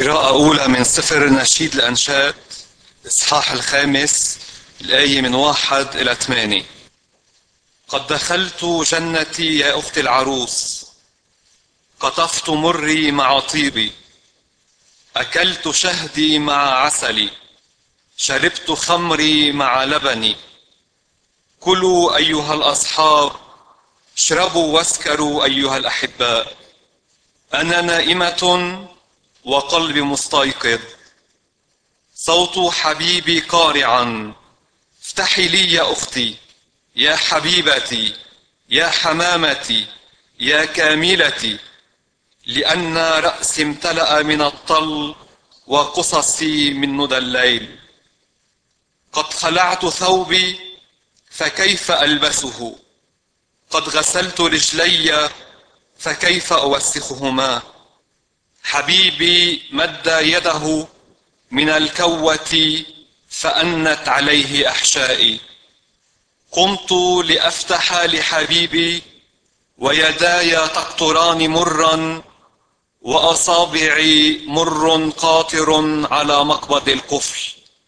قراءة أولى من سفر نشيد الأنشاد إصحاح الخامس الآية من واحد إلى ثمانية قد دخلت جنتي يا أختي العروس قطفت مري مع طيبي أكلت شهدي مع عسلي شربت خمري مع لبني كلوا أيها الأصحاب اشربوا واسكروا أيها الأحباء أنا نائمة وقلبي مستيقظ صوت حبيبي قارعا افتحي لي يا أختي يا حبيبتي يا حمامتي يا كاملتي لأن رأسي امتلأ من الطل وقصصي من ندى الليل قد خلعت ثوبي فكيف ألبسه قد غسلت رجلي فكيف أوسخهما حبيبي مد يده من الكوة فأنت عليه أحشائي قمت لأفتح لحبيبي ويداي تقطران مرا وأصابعي مر قاطر على مقبض القفل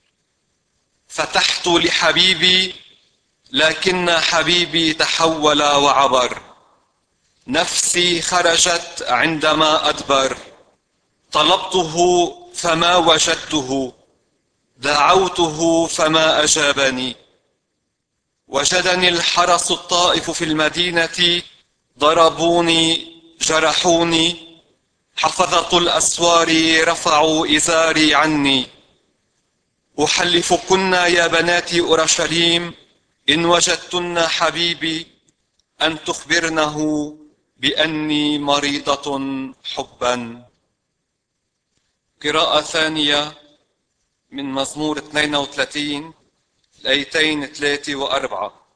فتحت لحبيبي لكن حبيبي تحول وعبر نفسي خرجت عندما أدبر طلبته فما وجدته دعوته فما أجابني وجدني الحرس الطائف في المدينة ضربوني جرحوني حفظة الأسوار رفعوا إزاري عني أحلفكن يا بنات أورشليم إن وجدتن حبيبي أن تخبرنه بأني مريضة حبا قراءة ثانية من مزمور 32 الآيتين ثلاثة وأربعة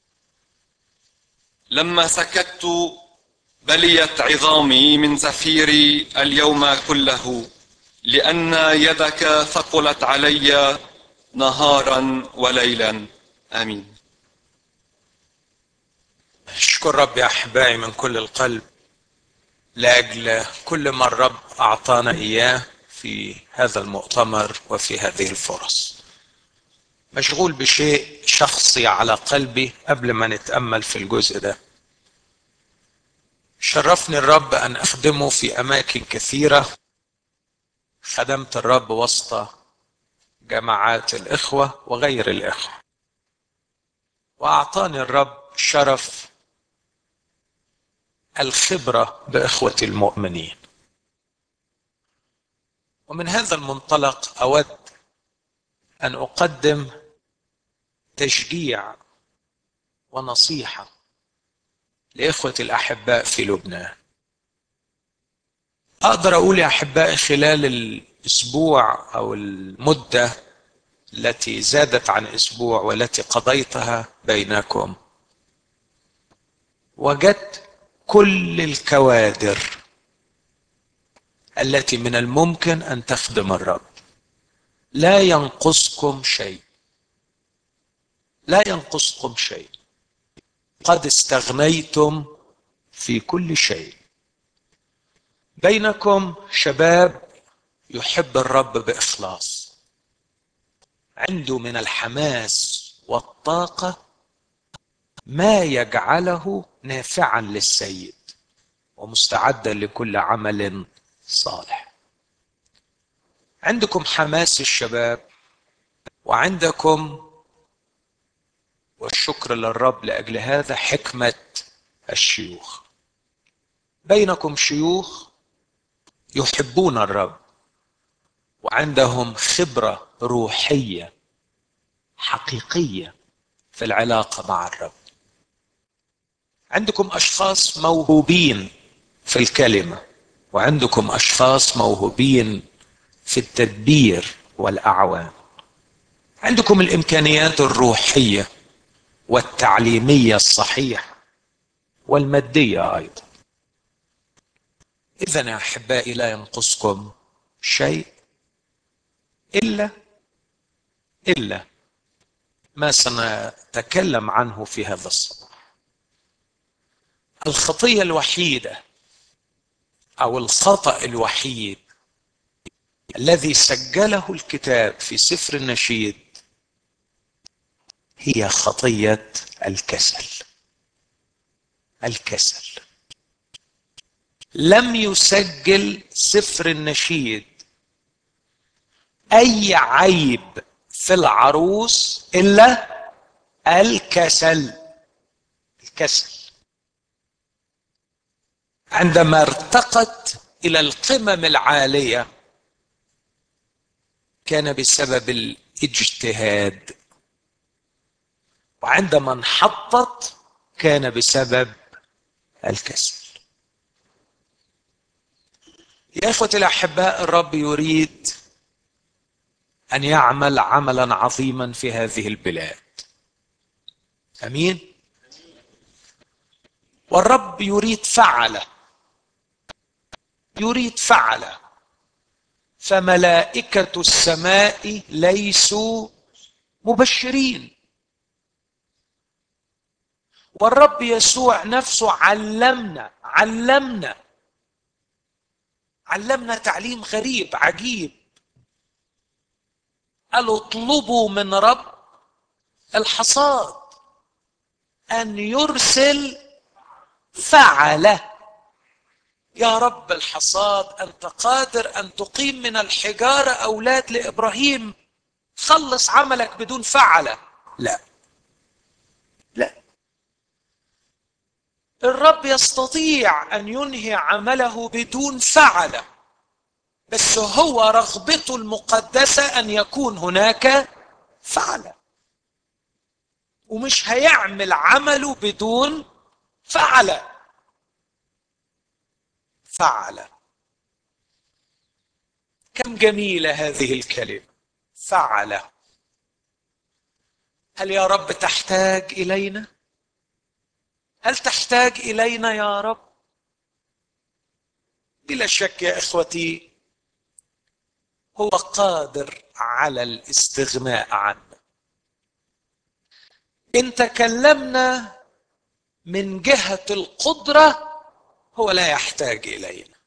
لما سكت بليت عظامي من زفيري اليوم كله لأن يدك ثقلت علي نهارا وليلا آمين اشكر رب يا احبائي من كل القلب لاجل كل ما الرب اعطانا اياه في هذا المؤتمر وفي هذه الفرص مشغول بشيء شخصي على قلبي قبل ما نتامل في الجزء ده شرفني الرب ان اخدمه في اماكن كثيره خدمت الرب وسط جماعات الاخوه وغير الاخوه واعطاني الرب شرف الخبره باخوه المؤمنين ومن هذا المنطلق اود ان اقدم تشجيع ونصيحه لاخوتي الاحباء في لبنان اقدر اقول يا احبائي خلال الاسبوع او المده التي زادت عن اسبوع والتي قضيتها بينكم وجدت كل الكوادر التي من الممكن ان تخدم الرب لا ينقصكم شيء لا ينقصكم شيء قد استغنيتم في كل شيء بينكم شباب يحب الرب باخلاص عنده من الحماس والطاقه ما يجعله نافعا للسيد ومستعدا لكل عمل صالح عندكم حماس الشباب وعندكم والشكر للرب لاجل هذا حكمه الشيوخ بينكم شيوخ يحبون الرب وعندهم خبره روحيه حقيقيه في العلاقه مع الرب عندكم اشخاص موهوبين في الكلمه وعندكم اشخاص موهوبين في التدبير والاعوان عندكم الامكانيات الروحيه والتعليميه الصحيحه والماديه ايضا اذا يا احبائي لا ينقصكم شيء الا الا ما سنتكلم عنه في هذا الصباح الخطيه الوحيده او الخطا الوحيد الذي سجله الكتاب في سفر النشيد هي خطيه الكسل الكسل لم يسجل سفر النشيد اي عيب في العروس الا الكسل الكسل عندما ارتقت الى القمم العاليه كان بسبب الاجتهاد وعندما انحطت كان بسبب الكسل يا اخوتي الاحباء الرب يريد ان يعمل عملا عظيما في هذه البلاد امين والرب يريد فعله يريد فعله فملائكه السماء ليسوا مبشرين والرب يسوع نفسه علمنا علمنا علمنا تعليم غريب عجيب قالوا اطلبوا من رب الحصاد ان يرسل فعله يا رب الحصاد انت قادر ان تقيم من الحجاره اولاد لابراهيم خلص عملك بدون فعله لا لا الرب يستطيع ان ينهي عمله بدون فعله بس هو رغبته المقدسه ان يكون هناك فعله ومش هيعمل عمله بدون فعله فعل كم جميله هذه الكلمه فعل هل يا رب تحتاج الينا هل تحتاج الينا يا رب بلا شك يا اخوتي هو قادر على الاستغناء عنا ان تكلمنا من جهه القدره هو لا يحتاج الينا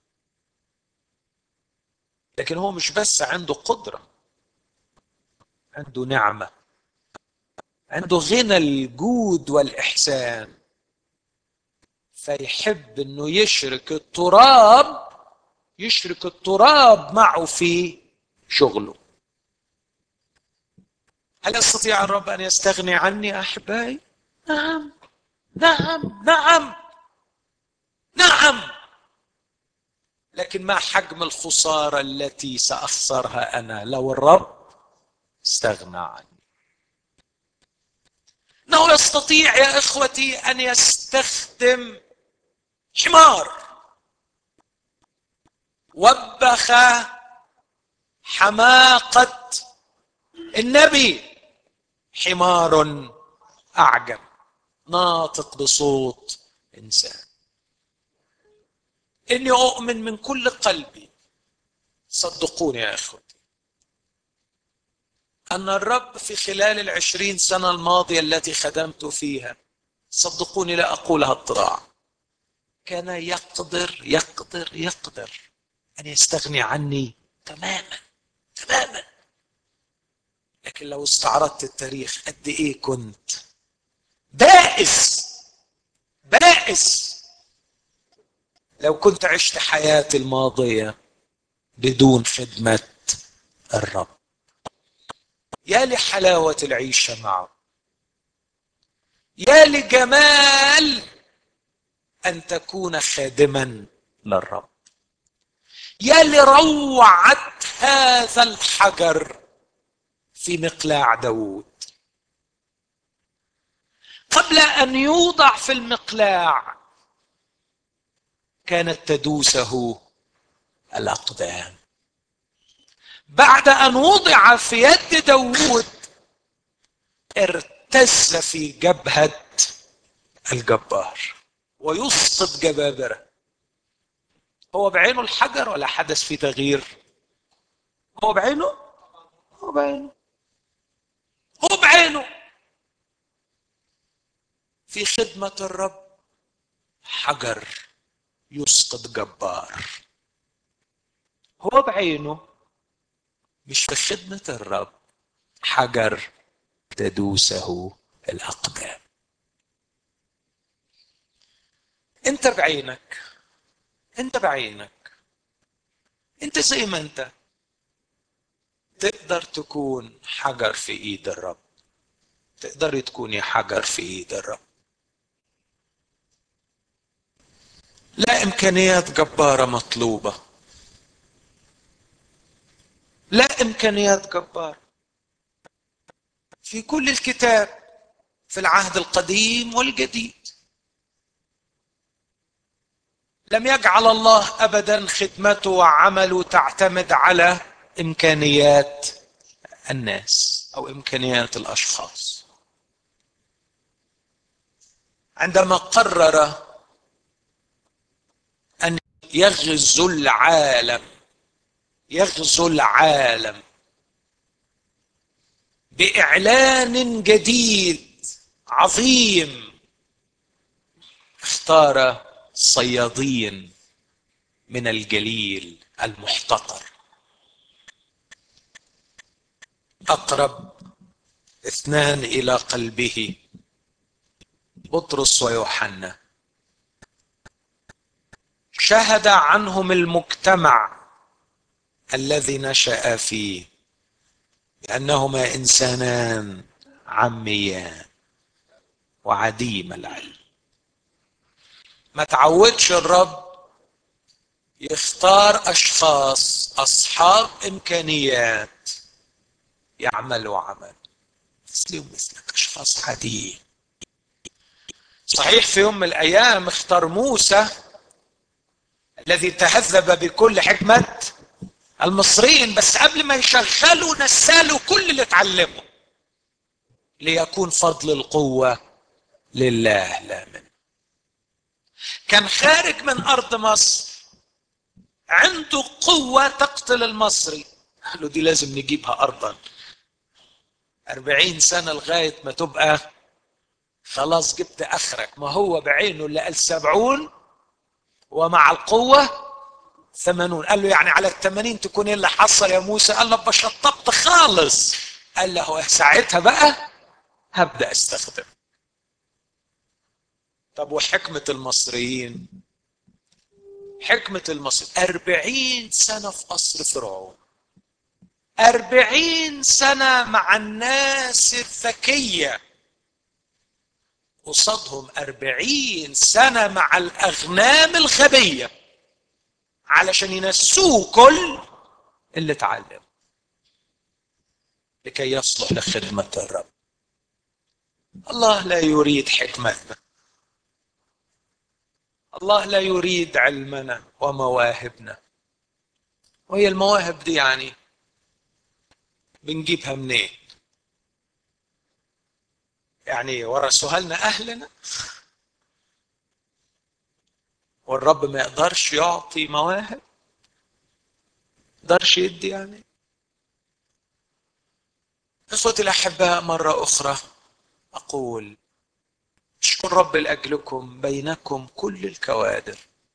لكن هو مش بس عنده قدره عنده نعمه عنده غنى الجود والاحسان فيحب انه يشرك التراب يشرك التراب معه في شغله هل يستطيع الرب ان يستغني عني احبائي نعم نعم نعم نعم لكن ما حجم الخساره التي ساخسرها انا لو الرب استغنى عني انه يستطيع يا اخوتي ان يستخدم حمار وبخ حماقه النبي حمار اعجب ناطق بصوت انسان اني اؤمن من كل قلبي صدقوني يا اخوتي ان الرب في خلال العشرين سنه الماضيه التي خدمت فيها صدقوني لا اقولها اضطراع كان يقدر يقدر يقدر ان يستغني عني تماما تماما لكن لو استعرضت التاريخ قد ايه كنت بائس بائس لو كنت عشت حياتي الماضيه بدون خدمه الرب يا لحلاوه العيشه معه يا لجمال ان تكون خادما للرب يا لروعه هذا الحجر في مقلاع داوود قبل ان يوضع في المقلاع كانت تدوسه الاقدام بعد ان وضع في يد داوود ارتز في جبهه الجبار ويسقط جبابره هو بعينه الحجر ولا حدث فيه تغيير هو بعينه هو بعينه هو بعينه في خدمة الرب حجر يسقط جبار هو بعينه مش في خدمة الرب حجر تدوسه الأقدام انت بعينك انت بعينك انت زي ما انت تقدر تكون حجر في ايد الرب تقدري تكوني حجر في ايد الرب لا امكانيات جباره مطلوبه لا امكانيات جباره في كل الكتاب في العهد القديم والجديد لم يجعل الله ابدا خدمته وعمله تعتمد على امكانيات الناس او امكانيات الاشخاص عندما قرر ان يغزو العالم يغزو العالم باعلان جديد عظيم اختار صيادين من الجليل المحتقر اقرب اثنان الى قلبه بطرس ويوحنا شهد عنهم المجتمع الذي نشا فيه بانهما انسانان عميان وعديم العلم ما تعودش الرب يختار اشخاص اصحاب امكانيات يعملوا عمل مثلي مثلك اشخاص عاديين صحيح في يوم من الايام اختار موسى الذي تهذب بكل حكمه المصريين بس قبل ما يشغلوا نسالوا كل اللي اتعلموا ليكون فضل القوه لله لا منه كان خارج من ارض مصر عنده قوة تقتل المصري قال له دي لازم نجيبها أرضا أربعين سنة لغاية ما تبقى خلاص جبت آخرك ما هو بعينه اللي قال سبعون ومع القوة ثمانون قال له يعني على الثمانين تكون ايه اللي حصل يا موسى قال له بشطبت خالص قال له ساعتها بقى هبدأ استخدم طب وحكمة المصريين حكمة المصري أربعين سنة في قصر فرعون أربعين سنة مع الناس الذكية قصادهم أربعين سنة مع الأغنام الغبية علشان ينسوه كل اللي اتعلم لكي يصلح لخدمة الرب الله لا يريد حكمتنا الله لا يريد علمنا ومواهبنا وهي المواهب دي يعني بنجيبها منين يعني ورثوها لنا اهلنا والرب ما يقدرش يعطي مواهب يقدرش يدي يعني اخوتي الاحباء مره اخرى اقول اشكر رب لاجلكم بينكم كل الكوادر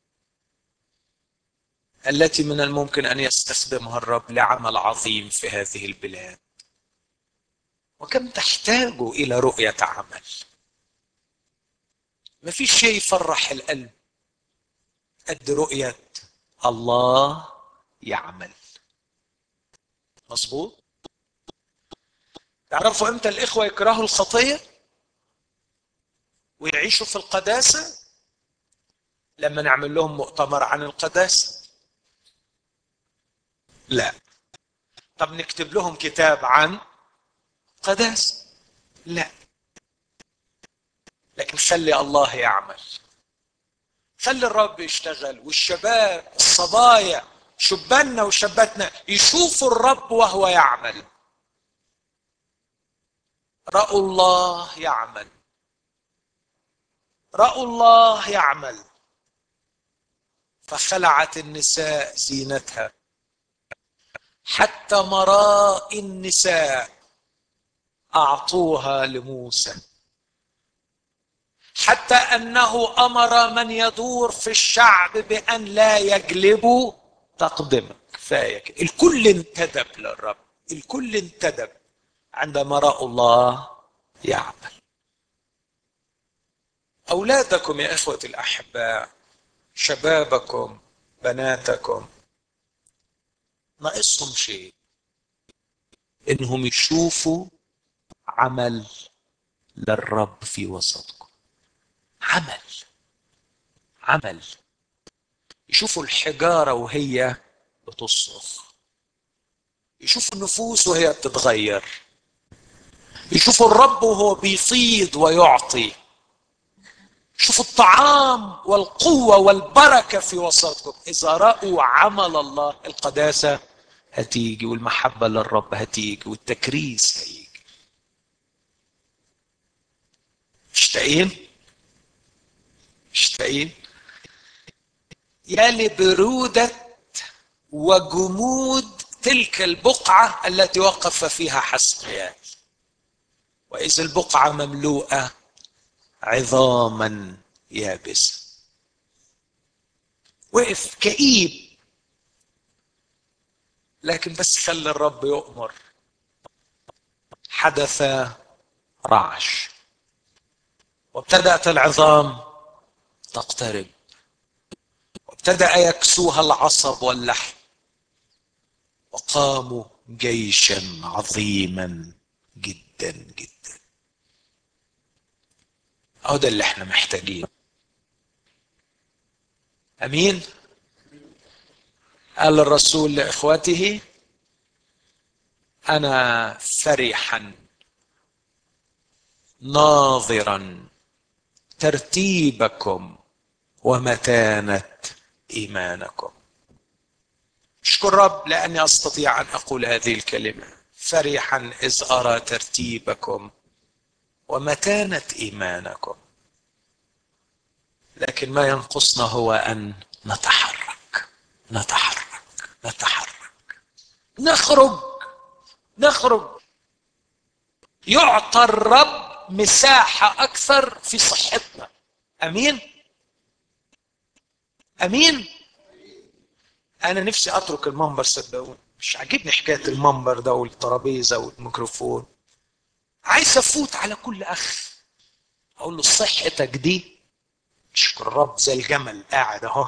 التي من الممكن ان يستخدمها الرب لعمل عظيم في هذه البلاد وكم تحتاج الى رؤيه عمل ما في شيء يفرح القلب قد رؤيه الله يعمل مظبوط تعرفوا امتى الاخوه يكرهوا الخطيه ويعيشوا في القداسة لما نعمل لهم مؤتمر عن القداسة لا طب نكتب لهم كتاب عن قداسة لا لكن خلي الله يعمل خلي الرب يشتغل والشباب الصبايا شباننا وشباتنا يشوفوا الرب وهو يعمل رأوا الله يعمل راوا الله يعمل فخلعت النساء زينتها حتى مراء النساء اعطوها لموسى حتى انه امر من يدور في الشعب بان لا يجلبوا تقدمك كفايه كده. الكل انتدب للرب الكل انتدب عندما راوا الله يعمل اولادكم يا اخوتي الاحباء شبابكم بناتكم ناقصهم شيء انهم يشوفوا عمل للرب في وسطكم عمل عمل يشوفوا الحجارة وهي بتصرخ يشوفوا النفوس وهي بتتغير يشوفوا الرب وهو بيفيض ويعطي شوفوا الطعام والقوة والبركة في وسطكم إذا رأوا عمل الله القداسة هتيجي والمحبة للرب هتيجي والتكريس هيجي مشتاقين مشتاقين يا لبرودة وجمود تلك البقعة التي وقف فيها حسقيال وإذا البقعة مملوءة عظاما يابسة وقف كئيب لكن بس خلي الرب يؤمر حدث رعش وابتدأت العظام تقترب وابتدأ يكسوها العصب واللحم وقاموا جيشا عظيما جدا جدا اهو ده اللي احنا محتاجينه امين قال الرسول لاخوته انا فرحا ناظرا ترتيبكم ومتانه ايمانكم اشكر رب لاني استطيع ان اقول هذه الكلمه فرحا اذ ارى ترتيبكم ومتانه ايمانكم لكن ما ينقصنا هو ان نتحرك نتحرك نتحرك نخرج نخرج يعطى الرب مساحه اكثر في صحتنا امين امين انا نفسي اترك المنبر صدقوني مش عاجبني حكايه المنبر ده والترابيزه والميكروفون عايز افوت على كل اخ اقول له صحتك دي اشكر الرب زي الجمل قاعد اهو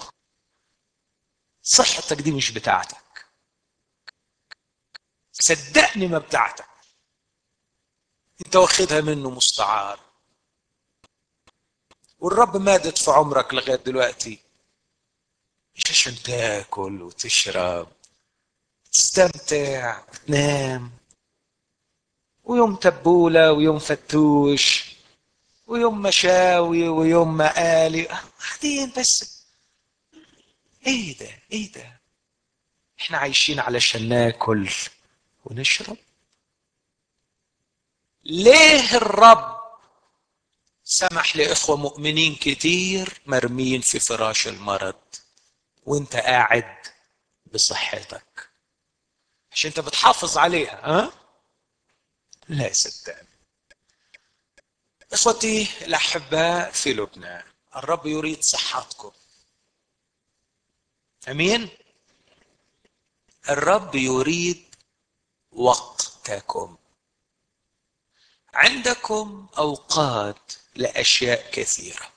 صحتك دي مش بتاعتك صدقني ما بتاعتك انت واخدها منه مستعار والرب مادت في عمرك لغايه دلوقتي مش عشان تاكل وتشرب تستمتع تنام ويوم تبولة ويوم فتوش ويوم مشاوي ويوم مقالي قاعدين بس ايه ده ايه ده احنا عايشين علشان ناكل ونشرب ليه الرب سمح لإخوة مؤمنين كتير مرمين في فراش المرض وانت قاعد بصحتك عشان انت بتحافظ عليها ها لا صدقني اخوتي الاحباء في لبنان الرب يريد صحتكم امين الرب يريد وقتكم عندكم اوقات لاشياء كثيره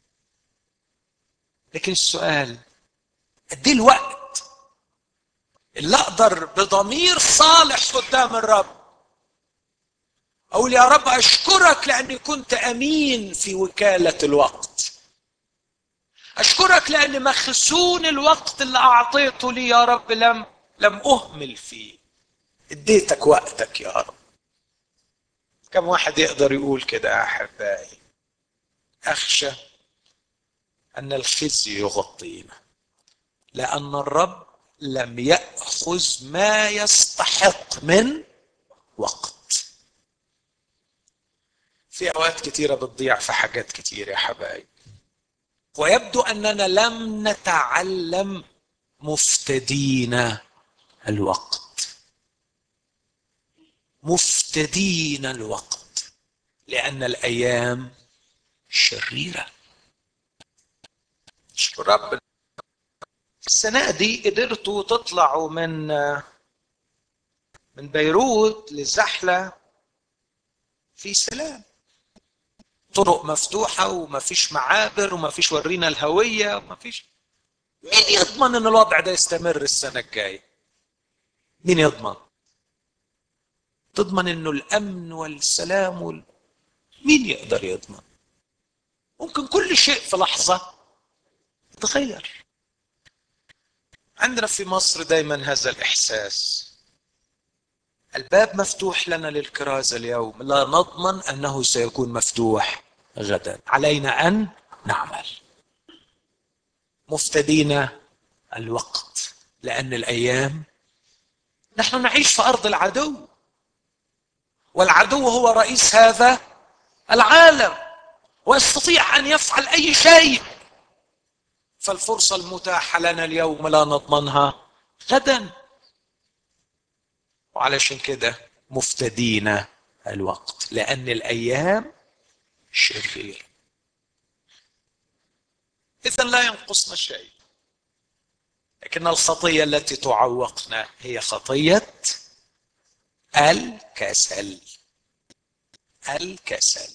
لكن السؤال قد ايه الوقت اللي اقدر بضمير صالح قدام الرب اقول يا رب اشكرك لاني كنت امين في وكاله الوقت اشكرك لان مخزون الوقت اللي اعطيته لي يا رب لم لم اهمل فيه اديتك وقتك يا رب كم واحد يقدر يقول كده يا احبائي اخشى ان الخزي يغطينا لان الرب لم ياخذ ما يستحق من وقت في اوقات كتيره بتضيع في حاجات كتير يا حبايب ويبدو اننا لم نتعلم مفتدين الوقت مفتدين الوقت لان الايام شريره اشكر رب السنة دي قدرتوا تطلعوا من من بيروت للزحلة في سلام طرق مفتوحة وما فيش معابر وما فيش ورينا الهوية وما فيش مين يضمن ان الوضع ده يستمر السنة الجاية مين يضمن تضمن انه الامن والسلام وال... مين يقدر يضمن ممكن كل شيء في لحظة يتغير عندنا في مصر دايما هذا الإحساس الباب مفتوح لنا للكرازة اليوم لا نضمن أنه سيكون مفتوح غدا علينا أن نعمل مفتدين الوقت لأن الأيام نحن نعيش في أرض العدو والعدو هو رئيس هذا العالم ويستطيع ان يفعل اي شيء فالفرصه المتاحه لنا اليوم لا نضمنها غدا وعلشان كده مفتدين الوقت لان الايام شرير اذا لا ينقصنا شيء لكن الخطيه التي تعوقنا هي خطيه الكسل الكسل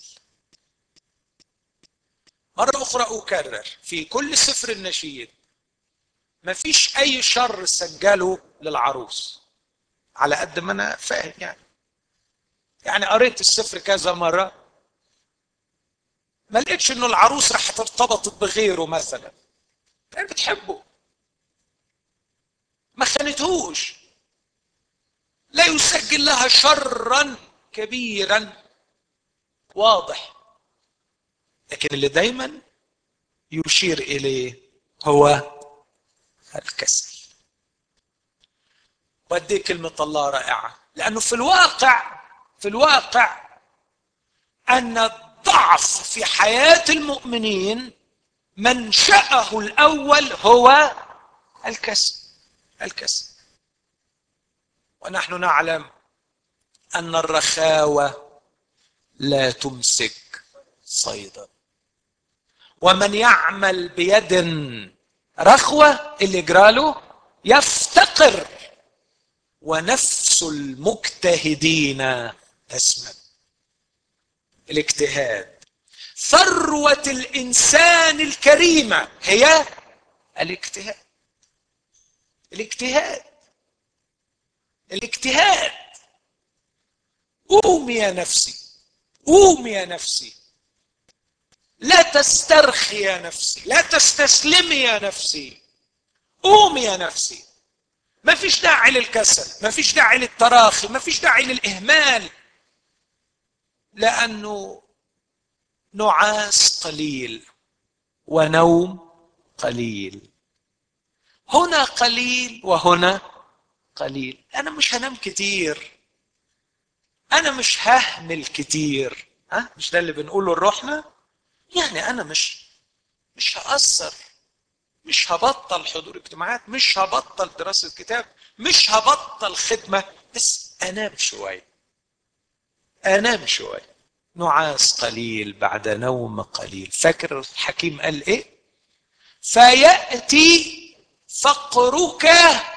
مرة أخرى أكرر في كل سفر النشيد ما فيش أي شر سجله للعروس على قد ما أنا فاهم يعني يعني قريت السفر كذا مرة ما لقيتش إنه العروس راح ارتبطت بغيره مثلا يعني بتحبه ما خانتهوش لا يسجل لها شرا كبيرا واضح لكن اللي دايما يشير اليه هو الكسل ودي كلمة الله رائعة لأنه في الواقع في الواقع أن الضعف في حياة المؤمنين منشأه الأول هو الكسل الكسل ونحن نعلم أن الرخاوة لا تمسك صيدا ومن يعمل بيد رخوة اللي جراله يفتقر ونفس المجتهدين تسمن الاجتهاد ثروة الإنسان الكريمة هي الاجتهاد الاجتهاد الاجتهاد قومي يا نفسي قومي يا نفسي لا تسترخي يا نفسي لا تستسلمي يا نفسي قومي يا نفسي ما فيش داعي للكسل ما فيش داعي للتراخي ما فيش داعي للإهمال لأنه نعاس قليل ونوم قليل هنا قليل وهنا قليل أنا مش هنام كتير أنا مش ههمل كتير ها مش ده اللي بنقوله لروحنا يعني أنا مش مش هأثر مش هبطل حضور اجتماعات مش هبطل دراسة كتاب مش هبطل خدمة بس أنام شوية أنام شوية نعاس قليل بعد نوم قليل فاكر الحكيم قال إيه فيأتي فقرك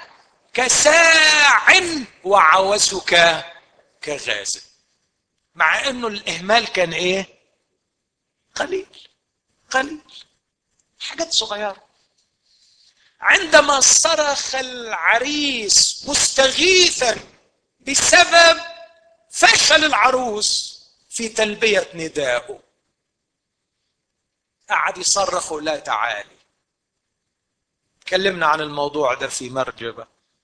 كساع وعوزك كغازل مع انه الاهمال كان ايه قليل قليل حاجات صغيره عندما صرخ العريس مستغيثا بسبب فشل العروس في تلبيه ندائه قعد يصرخ لا تعالي تكلمنا عن الموضوع ده في مرجبه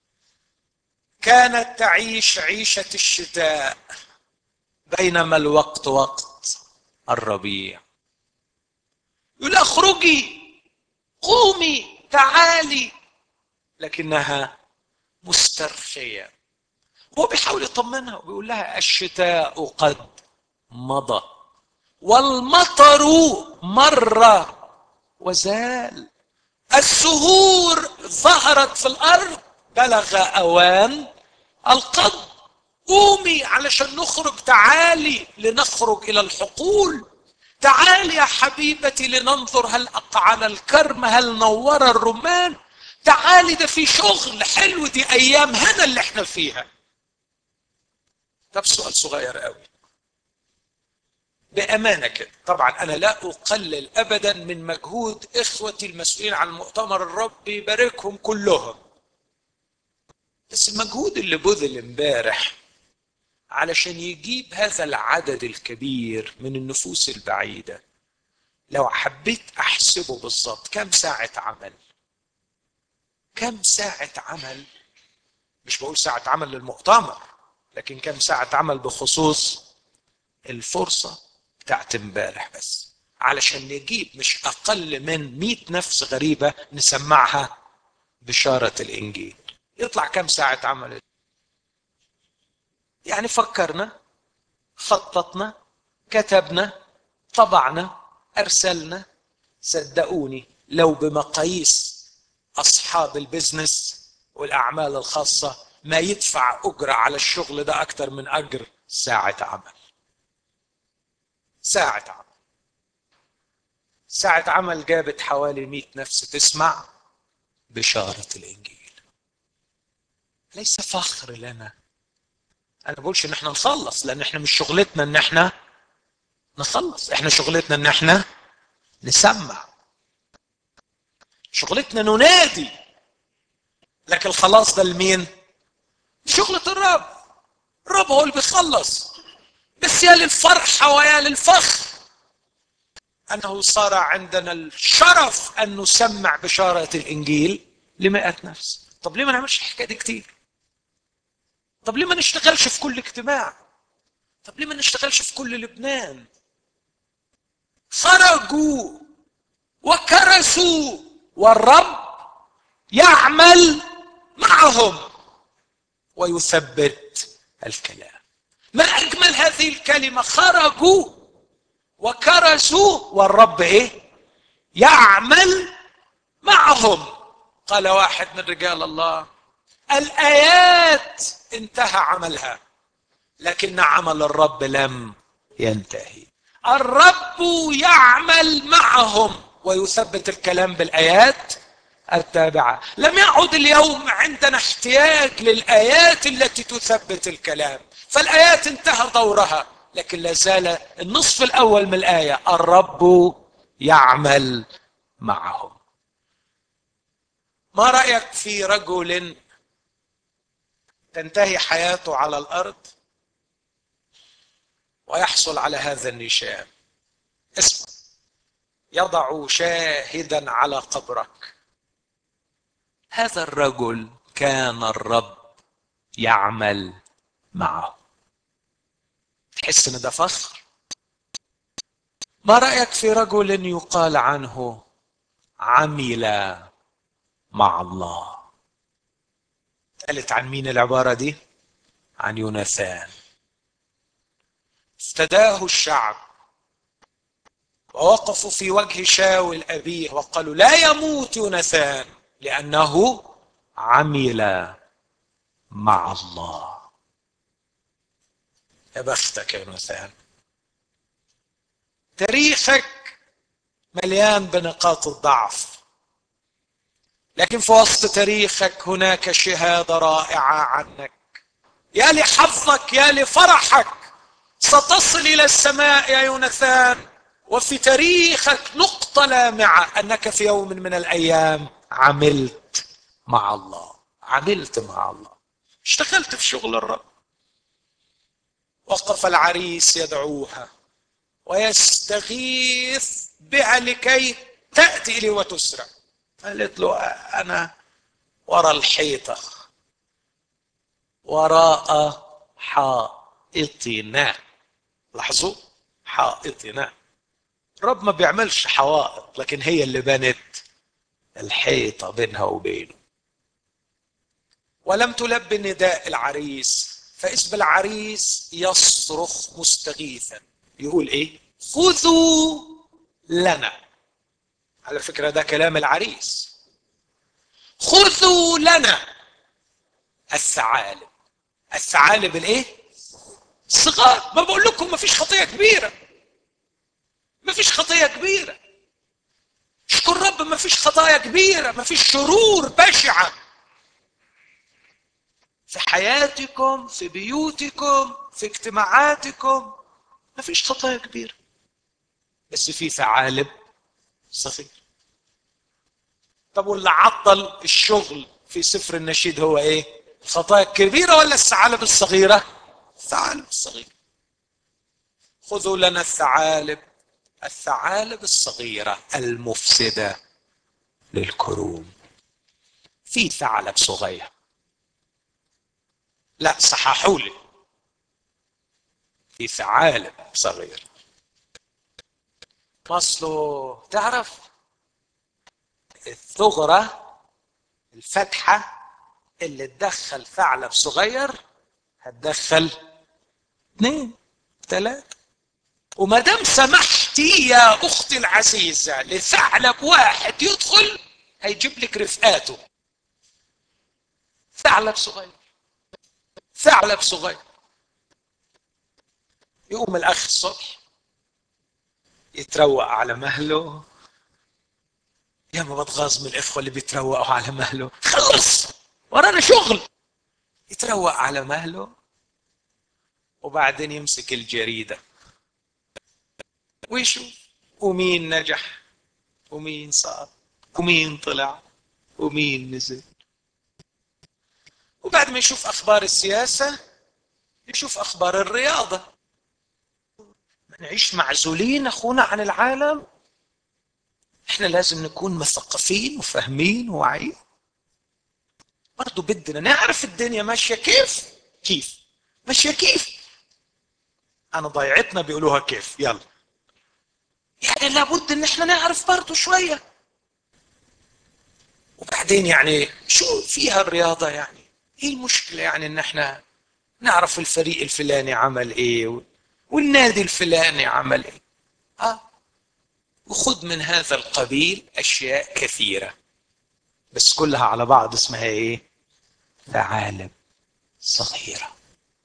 كانت تعيش عيشه الشتاء بينما الوقت وقت الربيع يقول اخرجي قومي تعالي لكنها مسترخيه هو بيحاول يطمنها وبيقول لها الشتاء قد مضى والمطر مر وزال الزهور ظهرت في الارض بلغ اوان القض قومي علشان نخرج تعالي لنخرج الى الحقول تعالي يا حبيبتي لننظر هل اقعن الكرم هل نور الرمان تعالي ده في شغل حلو دي ايام هنا اللي احنا فيها طب سؤال صغير قوي بامانه كده طبعا انا لا اقلل ابدا من مجهود اخوتي المسؤولين عن المؤتمر الرب يباركهم كلهم بس المجهود اللي بذل امبارح علشان يجيب هذا العدد الكبير من النفوس البعيده لو حبيت احسبه بالظبط كم ساعه عمل كم ساعه عمل مش بقول ساعه عمل للمؤتمر لكن كم ساعه عمل بخصوص الفرصه بتاعت امبارح بس علشان نجيب مش اقل من مئة نفس غريبه نسمعها بشاره الانجيل يطلع كم ساعه عمل يعني فكرنا خططنا كتبنا طبعنا ارسلنا صدقوني لو بمقاييس اصحاب البزنس والاعمال الخاصه ما يدفع اجره على الشغل ده اكتر من اجر ساعه عمل ساعه عمل ساعه عمل جابت حوالي 100 نفس تسمع بشاره الانجيل ليس فخر لنا انا بقولش ان احنا نخلص لان احنا مش شغلتنا ان احنا نخلص احنا شغلتنا ان احنا نسمع شغلتنا ننادي لكن الخلاص ده لمين شغلة الرب الرب هو اللي بيخلص بس يا للفرحة ويا للفخر أنه صار عندنا الشرف أن نسمع بشارة الإنجيل لمئة نفس طب ليه ما نعملش الحكاية دي كتير طب ليه ما نشتغلش في كل اجتماع طب ليه ما نشتغلش في كل لبنان خرجوا وكرسوا والرب يعمل معهم ويثبت الكلام ما اجمل هذه الكلمه خرجوا وكرسوا والرب ايه يعمل معهم قال واحد من رجال الله الايات انتهى عملها لكن عمل الرب لم ينتهي الرب يعمل معهم ويثبت الكلام بالايات التابعه لم يعد اليوم عندنا احتياج للايات التي تثبت الكلام فالايات انتهى دورها لكن لا زال النصف الاول من الايه الرب يعمل معهم ما رايك في رجل تنتهي حياته على الارض ويحصل على هذا النشام اسمع يضع شاهدا على قبرك هذا الرجل كان الرب يعمل معه تحس ان ده فخر ما رايك في رجل يقال عنه عمل مع الله قالت عن مين العباره دي عن يوناثان افتداه الشعب ووقفوا في وجه شاول أبيه وقالوا لا يموت يوناثان لأنه عمل مع الله يا بختك يا يوناثان تاريخك مليان بنقاط الضعف لكن في وسط تاريخك هناك شهادة رائعة عنك يا لحظك يا لفرحك ستصل الى السماء يا يوناثان وفي تاريخك نقطه لامعه انك في يوم من الايام عملت مع الله عملت مع الله اشتغلت في شغل الرب وقف العريس يدعوها ويستغيث بها لكي تاتي اليه وتسرع قالت له انا ورا الحيطه وراء حائطنا لاحظوا حائطنا الرب ما بيعملش حوائط لكن هي اللي بنت الحيطة بينها وبينه ولم تلبي نداء العريس فاسم العريس يصرخ مستغيثا يقول ايه خذوا لنا على فكرة ده كلام العريس خذوا لنا الثعالب الثعالب الايه صغار ما بقول لكم ما فيش خطيه كبيره ما فيش خطيه كبيره مش اشكر رب ما فيش خطايا كبيره ما فيش شرور بشعه في حياتكم في بيوتكم في اجتماعاتكم ما فيش خطايا كبيره بس في ثعالب صغير طب واللي عطل الشغل في سفر النشيد هو ايه الخطايا الكبيره ولا الثعالب الصغيره الثعالب الصغيره خذوا لنا الثعالب الثعالب الصغيره المفسده للكروم في ثعلب صغير لا صححوا لي في ثعالب صغير اصله تعرف الثغرة الفتحة اللي تدخل ثعلب صغير هتدخل اثنين ثلاثة وما دام سمحتي يا اختي العزيزة لثعلب واحد يدخل هيجيب لك رفقاته ثعلب صغير ثعلب صغير يقوم الاخ الصبح يتروق على مهله يا ما بتغاظ من الاخوه اللي بيتروقوا على مهله خلص ورانا شغل يتروق على مهله وبعدين يمسك الجريده ويشوف ومين نجح ومين صار ومين طلع ومين نزل وبعد ما يشوف اخبار السياسه يشوف اخبار الرياضه نعيش معزولين اخونا عن العالم احنا لازم نكون مثقفين وفاهمين وواعيين برضه بدنا نعرف الدنيا ماشيه كيف كيف ماشيه كيف انا ضيعتنا بيقولوها كيف يلا يعني لابد ان احنا نعرف برضه شويه وبعدين يعني شو فيها الرياضه يعني ايه المشكله يعني ان احنا نعرف الفريق الفلاني عمل ايه والنادي الفلاني عمل ايه اه وخذ من هذا القبيل اشياء كثيره بس كلها على بعض اسمها ايه ثعالب صغيره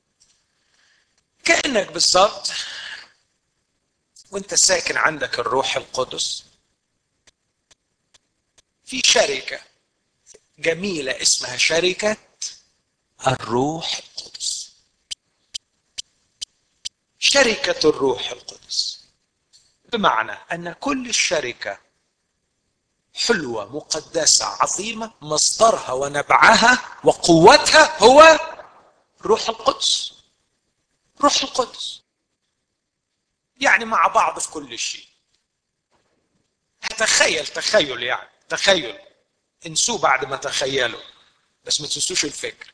كانك بالظبط وانت ساكن عندك الروح القدس في شركه جميله اسمها شركه الروح القدس شركه الروح القدس بمعنى ان كل الشركه حلوه مقدسه عظيمه مصدرها ونبعها وقوتها هو روح القدس روح القدس يعني مع بعض في كل شيء تخيل تخيل يعني تخيل انسوه بعد ما تخيلوا بس ما تنسوش الفكر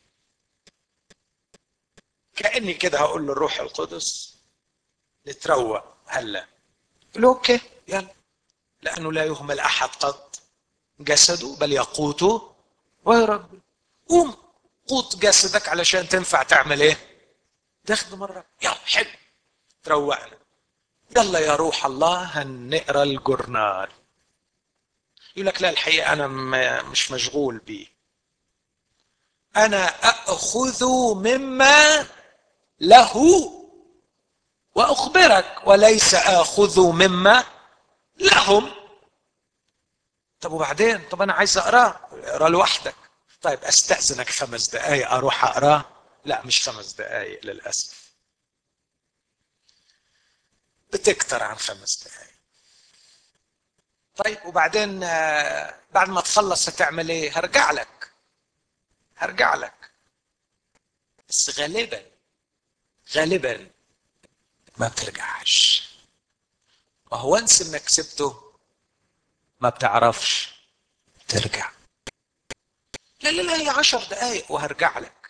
كاني كده هقول للروح القدس نتروق هلا قل اوكي يلا لانه لا يهمل احد قط جسده بل يقوته ويربي قوم قوت جسدك علشان تنفع تعمل ايه تخدم الرب يلا حلو تروقنا يلا يا روح الله هنقرا الجورنال يقول لك لا الحقيقه انا مش مشغول بيه انا اخذ مما له واخبرك وليس اخذ مما لهم طب وبعدين طب انا عايز اقراه اقرا لوحدك طيب استاذنك خمس دقائق اروح اقراه لا مش خمس دقائق للاسف بتكتر عن خمس دقائق طيب وبعدين بعد ما تخلص هتعمل ايه هرجع لك هرجع لك بس غالبا غالبا ما بترجعش ما هو انس انك سبته ما بتعرفش ترجع لا لا لا هي عشر دقايق وهرجع لك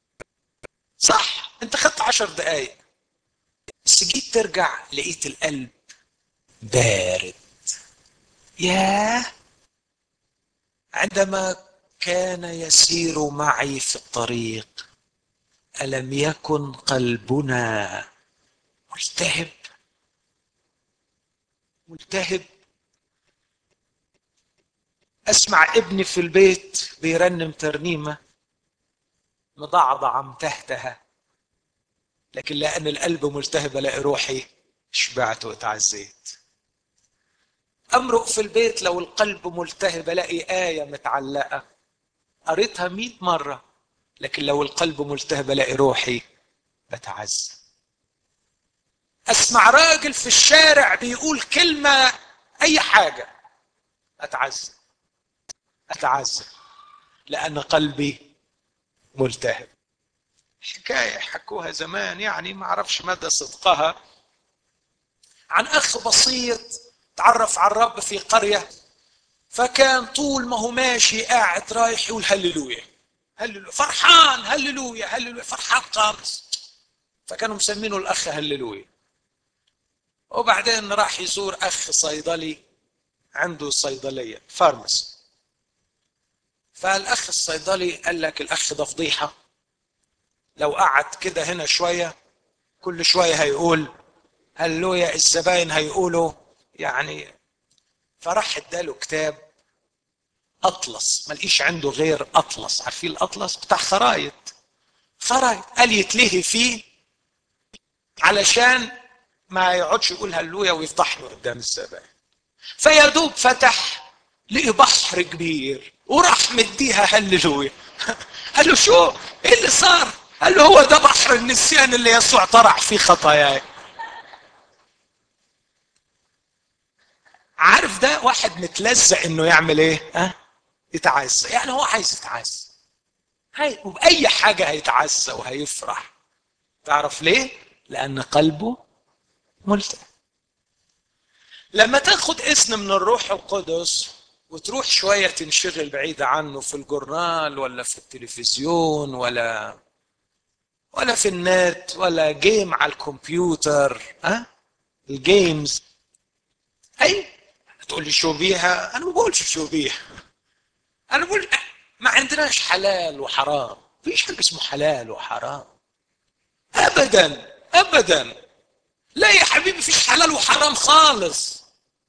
صح انت خدت عشر دقايق بس جيت ترجع لقيت القلب بارد ياه عندما كان يسير معي في الطريق الم يكن قلبنا ملتهب ملتهب اسمع ابني في البيت بيرنم ترنيمه مضعضعه متهتهه لكن لان القلب ملتهب الاقي روحي شبعت واتعزيت امرق في البيت لو القلب ملتهب الاقي ايه متعلقه قريتها مئة مره لكن لو القلب ملتهب الاقي روحي بتعزى اسمع راجل في الشارع بيقول كلمه اي حاجه اتعزى اتعزى لان قلبي ملتهب حكايه حكوها زمان يعني ما اعرفش مدى صدقها عن اخ بسيط تعرف على الرب في قريه فكان طول ما هو ماشي قاعد رايح يقول هللويا هللويا فرحان هللويا هللويا فرحان خالص فكانوا مسمينه الاخ هللويا وبعدين راح يزور اخ صيدلي عنده صيدليه فارماسي فالاخ الصيدلي قال لك الاخ ده فضيحه لو قعد كده هنا شويه كل شويه هيقول هللويا الزباين هيقولوا يعني فراح اداله كتاب اطلس ما لقيش عنده غير اطلس عارفين الاطلس بتاع خرايط خرايط قال يتلهي فيه علشان ما يقعدش يقول هللويا ويفضح له قدام الزبائن فيا دوب فتح لقي بحر كبير وراح مديها هللويا قال له شو ايه اللي صار قال له هو ده بحر النسيان اللي يسوع طرح فيه خطاياي عارف ده واحد متلزق انه يعمل ايه ها يتعزى يعني هو عايز يتعزى هاي وبأي حاجة هيتعزى وهيفرح تعرف ليه لأن قلبه ملتهب لما تاخد اسم من الروح القدس وتروح شوية تنشغل بعيد عنه في الجورنال ولا في التلفزيون ولا ولا في النت ولا جيم على الكمبيوتر ها الجيمز اي تقول لي شو بيها انا ما بقولش شو بيها انا بقول ما عندناش حلال وحرام فيش حاجه اسمه حلال وحرام ابدا ابدا لا يا حبيبي فيش حلال وحرام خالص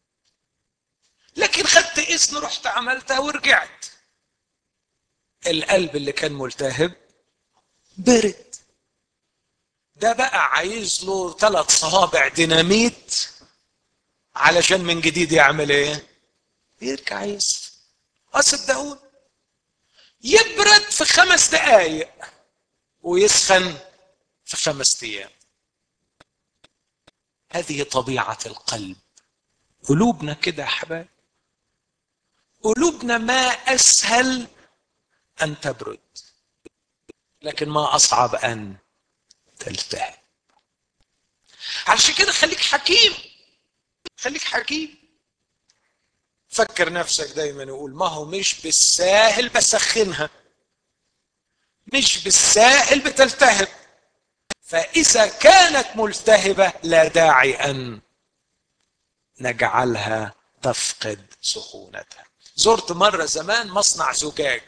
لكن خدت اذن رحت عملتها ورجعت القلب اللي كان ملتهب برد ده بقى عايز له ثلاث صوابع ديناميت علشان من جديد يعمل ايه يرجع يسخن اصدقوني يبرد في خمس دقايق ويسخن في خمس ايام هذه طبيعه القلب قلوبنا كده يا حبايب قلوبنا ما اسهل ان تبرد لكن ما اصعب ان تلتهب علشان كده خليك حكيم خليك حكيم فكر نفسك دايما وقول ما هو مش بالساهل بسخنها مش بالساهل بتلتهب فإذا كانت ملتهبة لا داعي أن نجعلها تفقد سخونتها زرت مرة زمان مصنع زجاج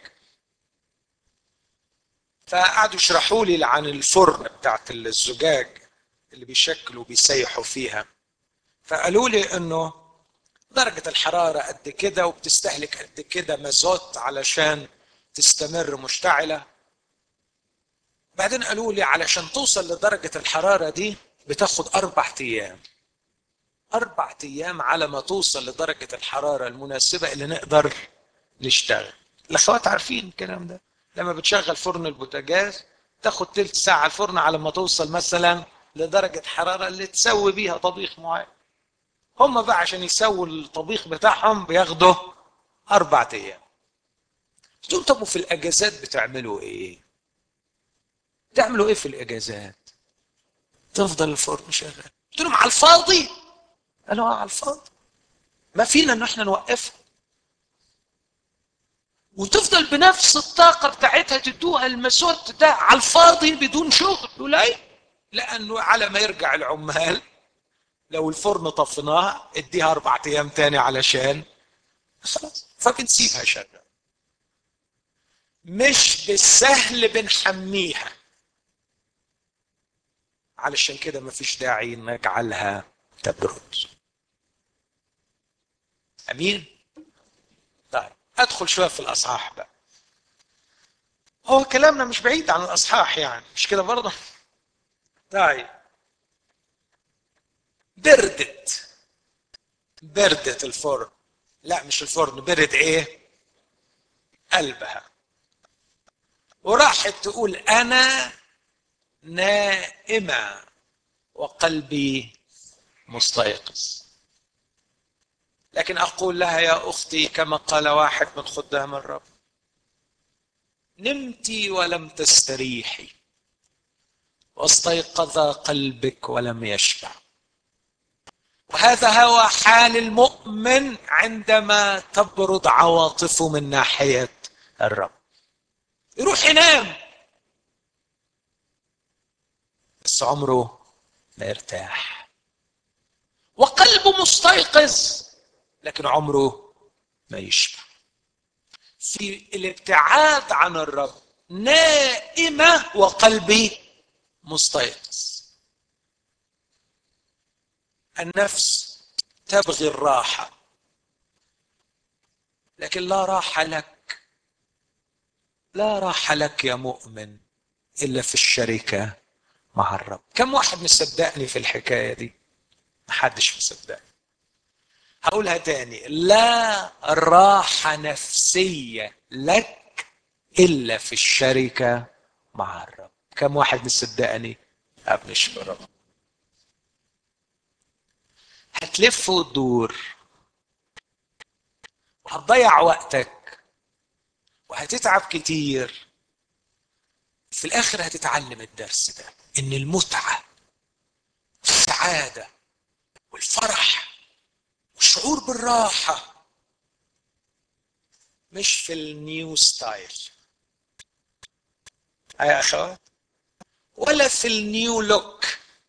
فقعدوا يشرحوا لي عن الفرن بتاعت الزجاج اللي بيشكلوا بيسيحوا فيها فقالوا لي انه درجة الحرارة قد كده وبتستهلك قد كده مازوت علشان تستمر مشتعلة بعدين قالوا لي علشان توصل لدرجة الحرارة دي بتاخد أربع أيام أربع أيام على ما توصل لدرجة الحرارة المناسبة اللي نقدر نشتغل الأخوات عارفين الكلام ده لما بتشغل فرن البوتاجاز تاخد تلت ساعة الفرن على ما توصل مثلا لدرجة حرارة اللي تسوي بيها طبيخ معين هم بقى عشان يسووا الطبيخ بتاعهم بياخدوا أربع أيام قلت لهم طب وفي الأجازات بتعملوا إيه؟ تعملوا إيه في الأجازات؟ تفضل الفرن شغال قلت لهم على الفاضي قالوا على الفاضي ما فينا ان احنا نوقفها وتفضل بنفس الطاقه بتاعتها تدوها المسوت ده على الفاضي بدون شغل يقول ايه لانه على ما يرجع العمال لو الفرن طفيناها اديها اربع ايام تاني علشان خلاص فبنسيبها شغال مش بالسهل بنحميها علشان كده مفيش داعي نجعلها تبرد امين طيب ادخل شويه في الاصحاح بقى هو كلامنا مش بعيد عن الاصحاح يعني مش كده برضه طيب بردت بردت الفرن لا مش الفرن برد ايه قلبها وراحت تقول انا نائمه وقلبي مستيقظ لكن اقول لها يا اختي كما قال واحد من خدام الرب نمت ولم تستريحي واستيقظ قلبك ولم يشبع وهذا هو حال المؤمن عندما تبرد عواطفه من ناحيه الرب يروح ينام بس عمره ما يرتاح وقلبه مستيقظ لكن عمره ما يشبع في الابتعاد عن الرب نائمة وقلبي مستيقظ النفس تبغي الراحة لكن لا راحة لك لا راحة لك يا مؤمن إلا في الشركة مع الرب كم واحد مصدقني في الحكاية دي محدش مصدقني هقولها تاني لا راحة نفسية لك إلا في الشركة مع الرب كم واحد مصدقني أبنش الرب هتلف وتدور وهتضيع وقتك وهتتعب كتير في الآخر هتتعلم الدرس ده إن المتعة والسعادة والفرح والشعور بالراحة مش في النيو ستايل يا أخوات ولا في النيو لوك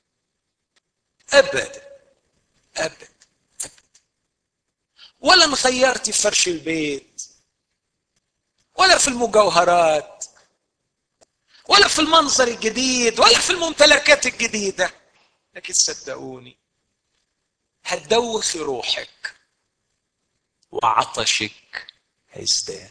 أبدا أبدا ولا ان غيرتي فرش البيت ولا في المجوهرات ولا في المنظر الجديد ولا في الممتلكات الجديدة لكن صدقوني هتدوخي روحك وعطشك هيزداد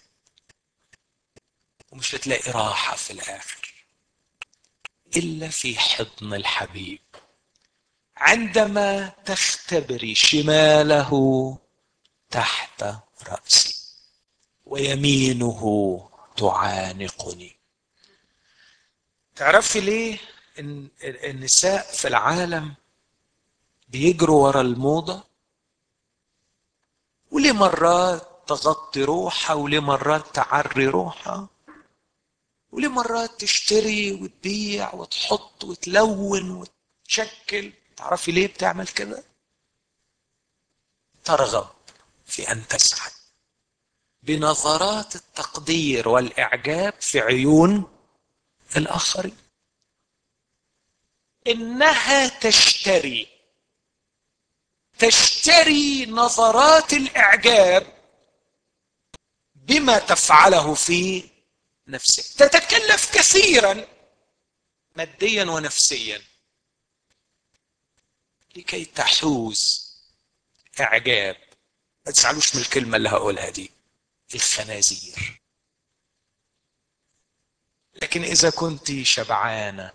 ومش هتلاقي راحة في الآخر إلا في حضن الحبيب عندما تختبري شماله تحت رأسي ويمينه تعانقني تعرفي ليه إن النساء في العالم بيجروا ورا الموضة وليه مرات تغطي روحها وليه مرات تعري روحها وليه مرات تشتري وتبيع وتحط وتلون وتشكل تعرفي ليه بتعمل كده ترغب في ان تسعد بنظرات التقدير والاعجاب في عيون الاخرين انها تشتري تشتري نظرات الاعجاب بما تفعله في نفسك تتكلف كثيرا ماديا ونفسيا لكي تحوز اعجاب ما تزعلوش من الكلمه اللي هقولها دي الخنازير لكن اذا كنت شبعانه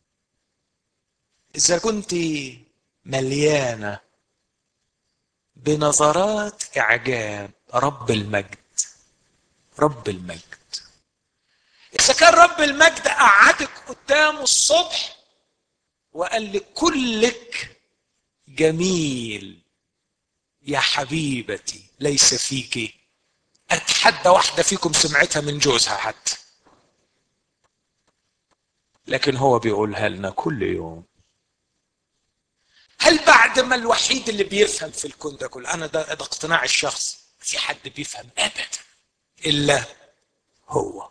اذا كنت مليانه بنظرات اعجاب رب المجد رب المجد اذا كان رب المجد قعدك قدامه الصبح وقال لك كلك جميل يا حبيبتي ليس فيك اتحدى واحده فيكم سمعتها من جوزها حتى لكن هو بيقولها لنا كل يوم هل بعد ما الوحيد اللي بيفهم في الكون ده كله انا ده, ده اقتناع الشخص في حد بيفهم ابدا الا هو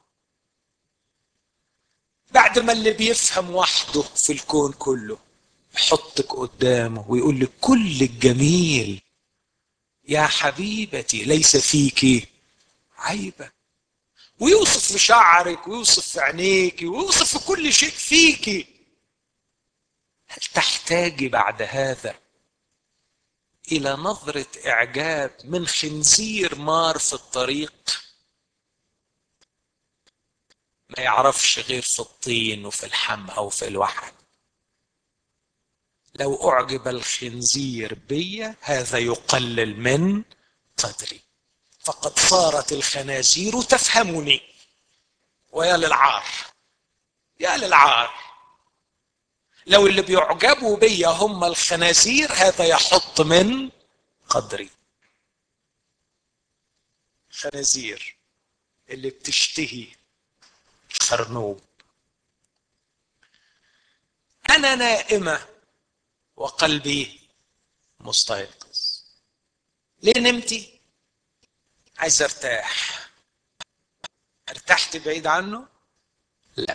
بعد ما اللي بيفهم وحده في الكون كله يحطك قدامه ويقول لك كل الجميل يا حبيبتي ليس فيك عيبة ويوصف في شعرك ويوصف في عينيك ويوصف في كل شيء فيك هل تحتاجي بعد هذا إلى نظرة إعجاب من خنزير مار في الطريق ما يعرفش غير في الطين وفي الحم أو في الوحل لو أعجب الخنزير بي هذا يقلل من قدري فقد صارت الخنازير تفهمني ويا للعار يا للعار لو اللي بيعجبوا بي هم الخنازير هذا يحط من قدري خنازير اللي بتشتهي خرنوب انا نائمه وقلبي مستيقظ ليه نمتي عايز ارتاح ارتحت بعيد عنه لا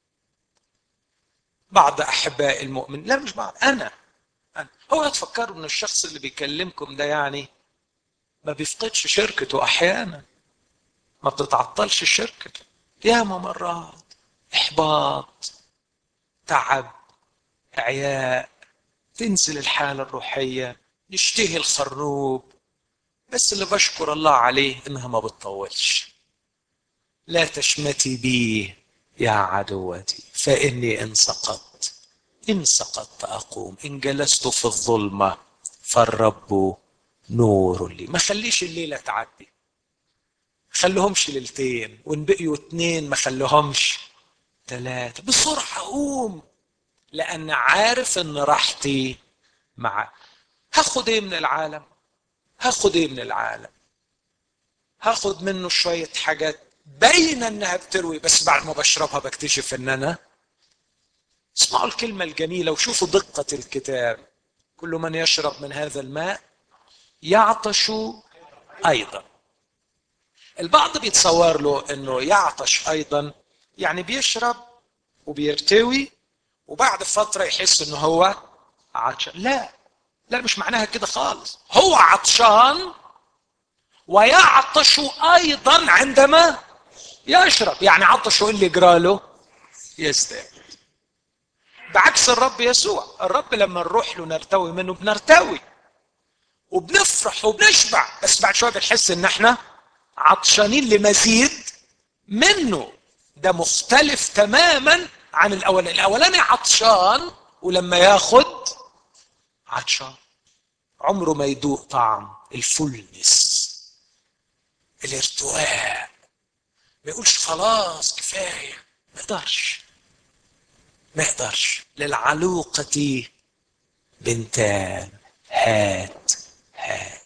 بعض احباء المؤمن لا مش بعض انا أنا. هو تفكروا ان الشخص اللي بيكلمكم ده يعني ما بيفقدش شركته احيانا ما بتتعطلش شركته ياما مرات احباط تعب اعياء تنزل الحاله الروحيه نشتهي الخروب بس اللي بشكر الله عليه انها ما بتطولش لا تشمتي بي يا عدوتي فاني ان سقطت ان سقطت اقوم ان جلست في الظلمه فالرب نور لي ما خليش الليله تعدي خليهمش ليلتين وان بقيوا اتنين ما خليهمش ثلاثه بسرعه قوم لان عارف ان راحتي مع هاخد ايه من العالم هاخد ايه من العالم هاخد منه شويه حاجات باينه انها بتروي بس بعد ما بشربها بكتشف ان انا اسمعوا الكلمه الجميله وشوفوا دقه الكتاب كل من يشرب من هذا الماء يعطش ايضا البعض بيتصور له انه يعطش ايضا يعني بيشرب وبيرتوي وبعد فتره يحس انه هو عطشان لا لا مش معناها كده خالص هو عطشان ويعطش ايضا عندما يشرب يعني عطشه اللي يجراله يستاهل بعكس الرب يسوع الرب لما نروح له نرتوي منه بنرتوي وبنفرح وبنشبع بس بعد شويه بنحس ان احنا عطشانين لمزيد منه ده مختلف تماما عن الاولاني الاولاني عطشان ولما ياخد عطشان عمره ما يدوق طعم الفلنس الارتواء ما يقولش خلاص كفايه ما يقدرش ما يقدرش للعلوقة بنتان هات هات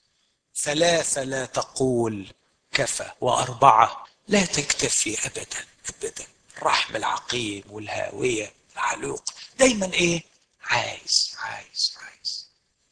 ثلاثة لا تقول كفى وأربعة لا تكتفي أبدا أبدا رحم العقيم والهاوية العلوق دايما إيه عايز عايز عايز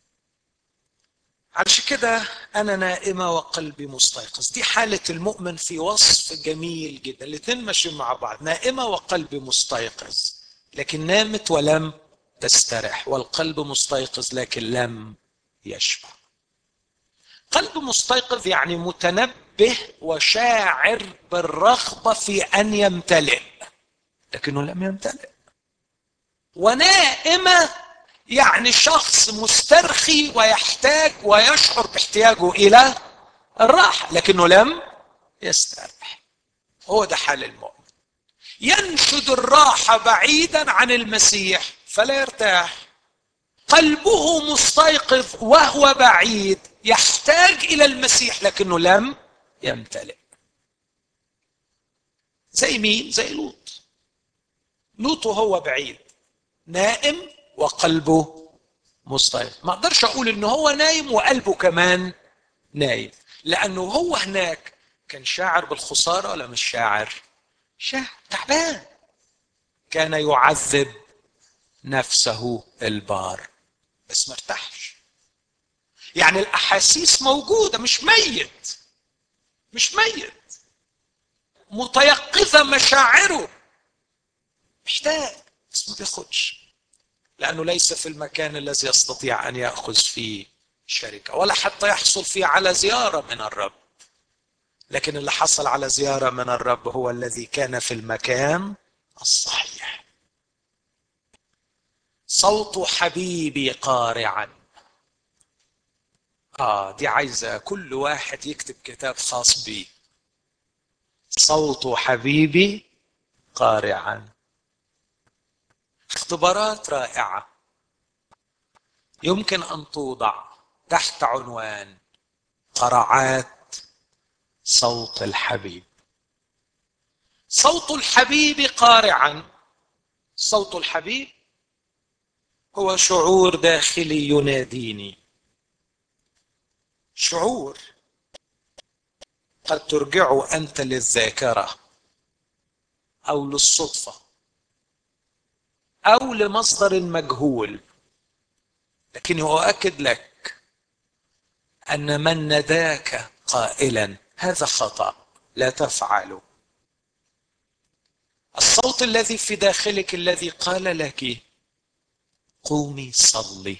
علشان كده أنا نائمة وقلبي مستيقظ دي حالة المؤمن في وصف جميل جدا الاثنين ماشيين مع بعض نائمة وقلبي مستيقظ لكن نامت ولم تسترح والقلب مستيقظ لكن لم يشبع قلب مستيقظ يعني متنبه وشاعر بالرغبة في أن يمتلئ لكنه لم يمتلئ ونائمة يعني شخص مسترخي ويحتاج ويشعر باحتياجه إلى الراحة لكنه لم يسترح هو ده حال المؤمن ينشد الراحة بعيدا عن المسيح فلا يرتاح قلبه مستيقظ وهو بعيد يحتاج إلى المسيح لكنه لم يمتلئ زي مين؟ زي لوط لوط وهو بعيد نائم وقلبه مستيقظ ما اقدرش اقول ان هو نايم وقلبه كمان نايم لانه هو هناك كان شاعر بالخساره ولا مش شاعر شاعر تعبان كان يعذب نفسه البار بس ما ارتاحش يعني الاحاسيس موجوده مش ميت مش ميت متيقظه مشاعره محتاج بس ما بياخدش لانه ليس في المكان الذي يستطيع ان ياخذ فيه شركه ولا حتى يحصل فيه على زياره من الرب لكن اللي حصل على زياره من الرب هو الذي كان في المكان الصحيح صوت حبيبي قارعا اه دي عايزه كل واحد يكتب كتاب خاص بيه صوت حبيبي قارعا اختبارات رائعه يمكن ان توضع تحت عنوان قرعات صوت الحبيب صوت الحبيب قارعا صوت الحبيب هو شعور داخلي يناديني شعور قد ترجعه انت للذاكره او للصدفه او لمصدر مجهول لكني اؤكد لك ان من نداك قائلا هذا خطا لا تفعله الصوت الذي في داخلك الذي قال لك قومي صلي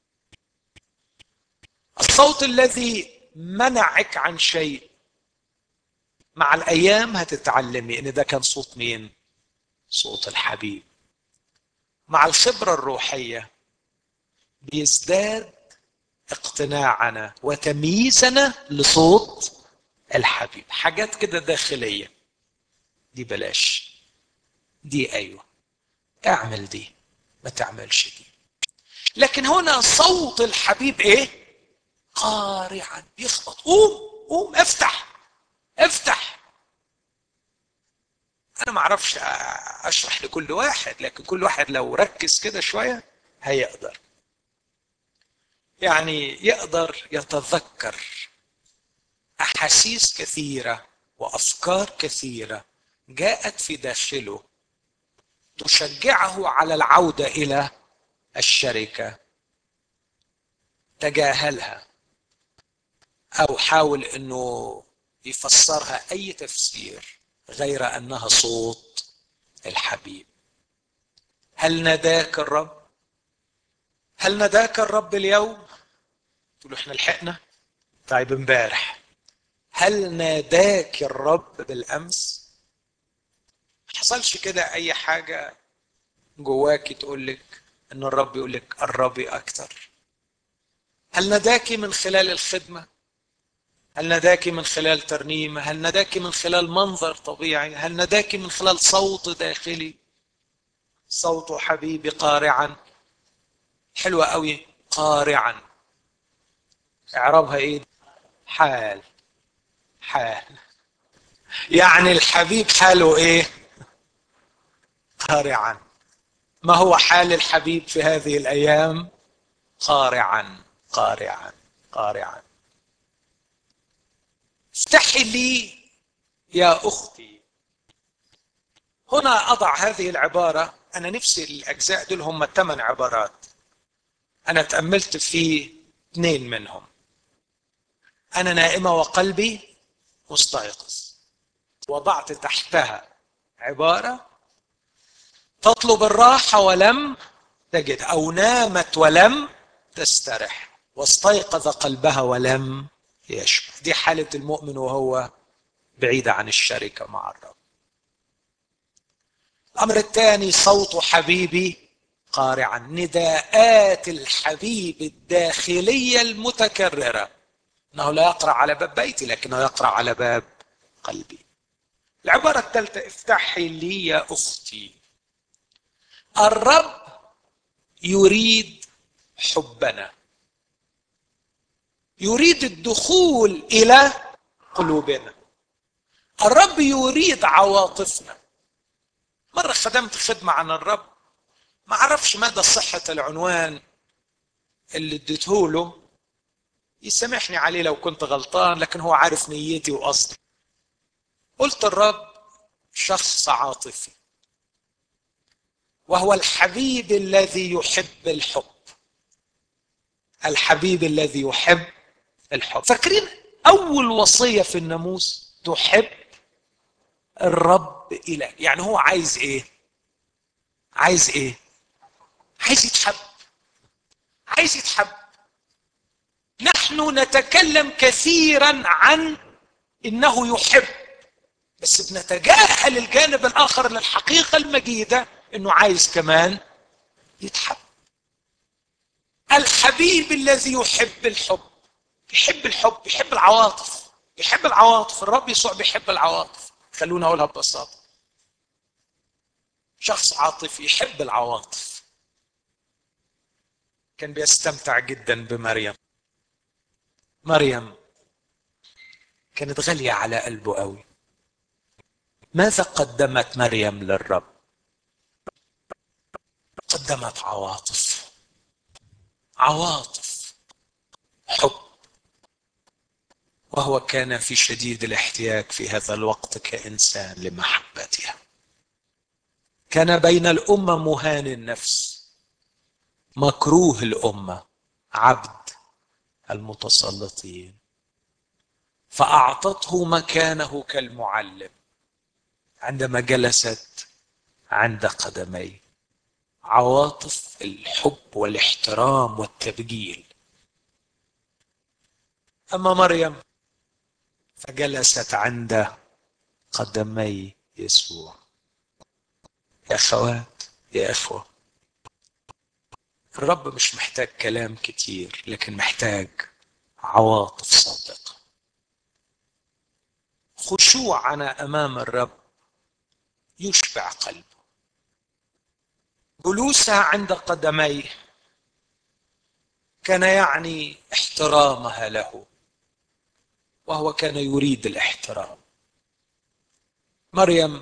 الصوت الذي منعك عن شيء مع الايام هتتعلمي ان ده كان صوت مين صوت الحبيب مع الخبره الروحيه بيزداد اقتناعنا وتمييزنا لصوت الحبيب حاجات كده داخليه دي بلاش دي ايوه اعمل دي ما تعملش دي لكن هنا صوت الحبيب ايه قارعا يخبط قوم قوم افتح افتح انا ما اعرفش اشرح لكل واحد لكن كل واحد لو ركز كده شويه هيقدر يعني يقدر يتذكر احاسيس كثيره وافكار كثيره جاءت في داخله تشجعه على العوده الى الشركه تجاهلها او حاول انه يفسرها اي تفسير غير انها صوت الحبيب هل ناداك الرب هل ناداك الرب اليوم تقول احنا لحقنا طيب امبارح هل ناداك الرب بالامس ما حصلش كده اي حاجه جواكي تقول لك ان الرب يقول لك قربي اكتر هل ناداك من خلال الخدمه هل ناداك من خلال ترنيمه هل ناداك من خلال منظر طبيعي هل ناداك من خلال صوت داخلي صوت حبيبي قارعا حلوة قوي قارعا اعرابها ايه حال حال يعني الحبيب حاله ايه قارعا ما هو حال الحبيب في هذه الايام قارعا قارعا قارعا افتحي لي يا اختي هنا اضع هذه العباره انا نفسي الاجزاء دول هم ثمان عبارات انا تاملت في اثنين منهم انا نائمه وقلبي مستيقظ وضعت تحتها عباره تطلب الراحه ولم تجد او نامت ولم تسترح واستيقظ قلبها ولم يشبع دي حاله المؤمن وهو بعيد عن الشركه مع الرب الامر الثاني صوت حبيبي قارعا نداءات الحبيب الداخليه المتكرره انه لا يقرا على باب بيتي لكنه يقرا على باب قلبي العباره الثالثه افتحي لي يا اختي الرب يريد حبنا يريد الدخول الى قلوبنا الرب يريد عواطفنا مره خدمت خدمه عن الرب ما اعرفش مدى صحه العنوان اللي اديته له يسامحني عليه لو كنت غلطان لكن هو عارف نيتي وقصدي قلت الرب شخص عاطفي وهو الحبيب الذي يحب الحب الحبيب الذي يحب الحب فاكرين اول وصيه في الناموس تحب الرب الهك يعني هو عايز ايه عايز ايه عايز يتحب عايز يتحب نحن نتكلم كثيرا عن انه يحب بس بنتجاهل الجانب الاخر للحقيقه المجيده انه عايز كمان يتحب الحبيب الذي يحب الحب يحب الحب يحب العواطف يحب العواطف الرب يسوع بيحب العواطف خلونا اقولها ببساطه شخص عاطفي يحب العواطف كان بيستمتع جدا بمريم مريم كانت غالية على قلبه قوي ماذا قدمت مريم للرب قدمت عواطف عواطف حب وهو كان في شديد الاحتياج في هذا الوقت كانسان لمحبتها كان بين الامه مهان النفس مكروه الامه عبد المتسلطين فاعطته مكانه كالمعلم عندما جلست عند قدميه عواطف الحب والاحترام والتبجيل اما مريم فجلست عند قدمي يسوع يا اخوات يا اخوه الرب مش محتاج كلام كتير لكن محتاج عواطف صادقه خشوعنا امام الرب يشبع قلبه جلوسها عند قدميه كان يعني احترامها له وهو كان يريد الاحترام مريم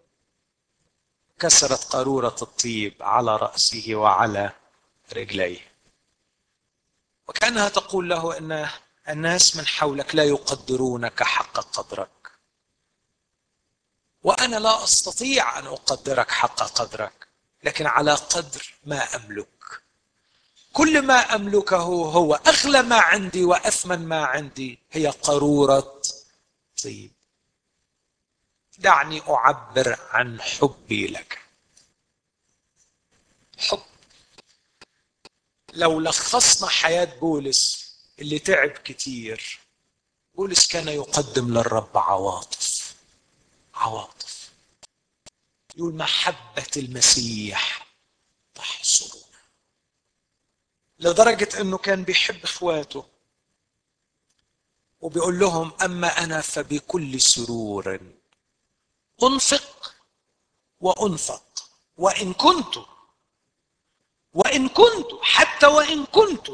كسرت قارورة الطيب على رأسه وعلى رجليه وكأنها تقول له أن الناس من حولك لا يقدرونك حق قدرك وأنا لا أستطيع أن أقدرك حق قدرك لكن على قدر ما أملك كل ما أملكه هو أغلى ما عندي وأثمن ما عندي هي قارورة طيب دعني أعبر عن حبي لك حب لو لخصنا حياة بولس اللي تعب كتير بولس كان يقدم للرب عواطف عواطف يقول محبة المسيح تحصرنا لدرجة انه كان بيحب اخواته وبيقول لهم اما انا فبكل سرور انفق وانفق وان كنت وان كنت حتى وان كنت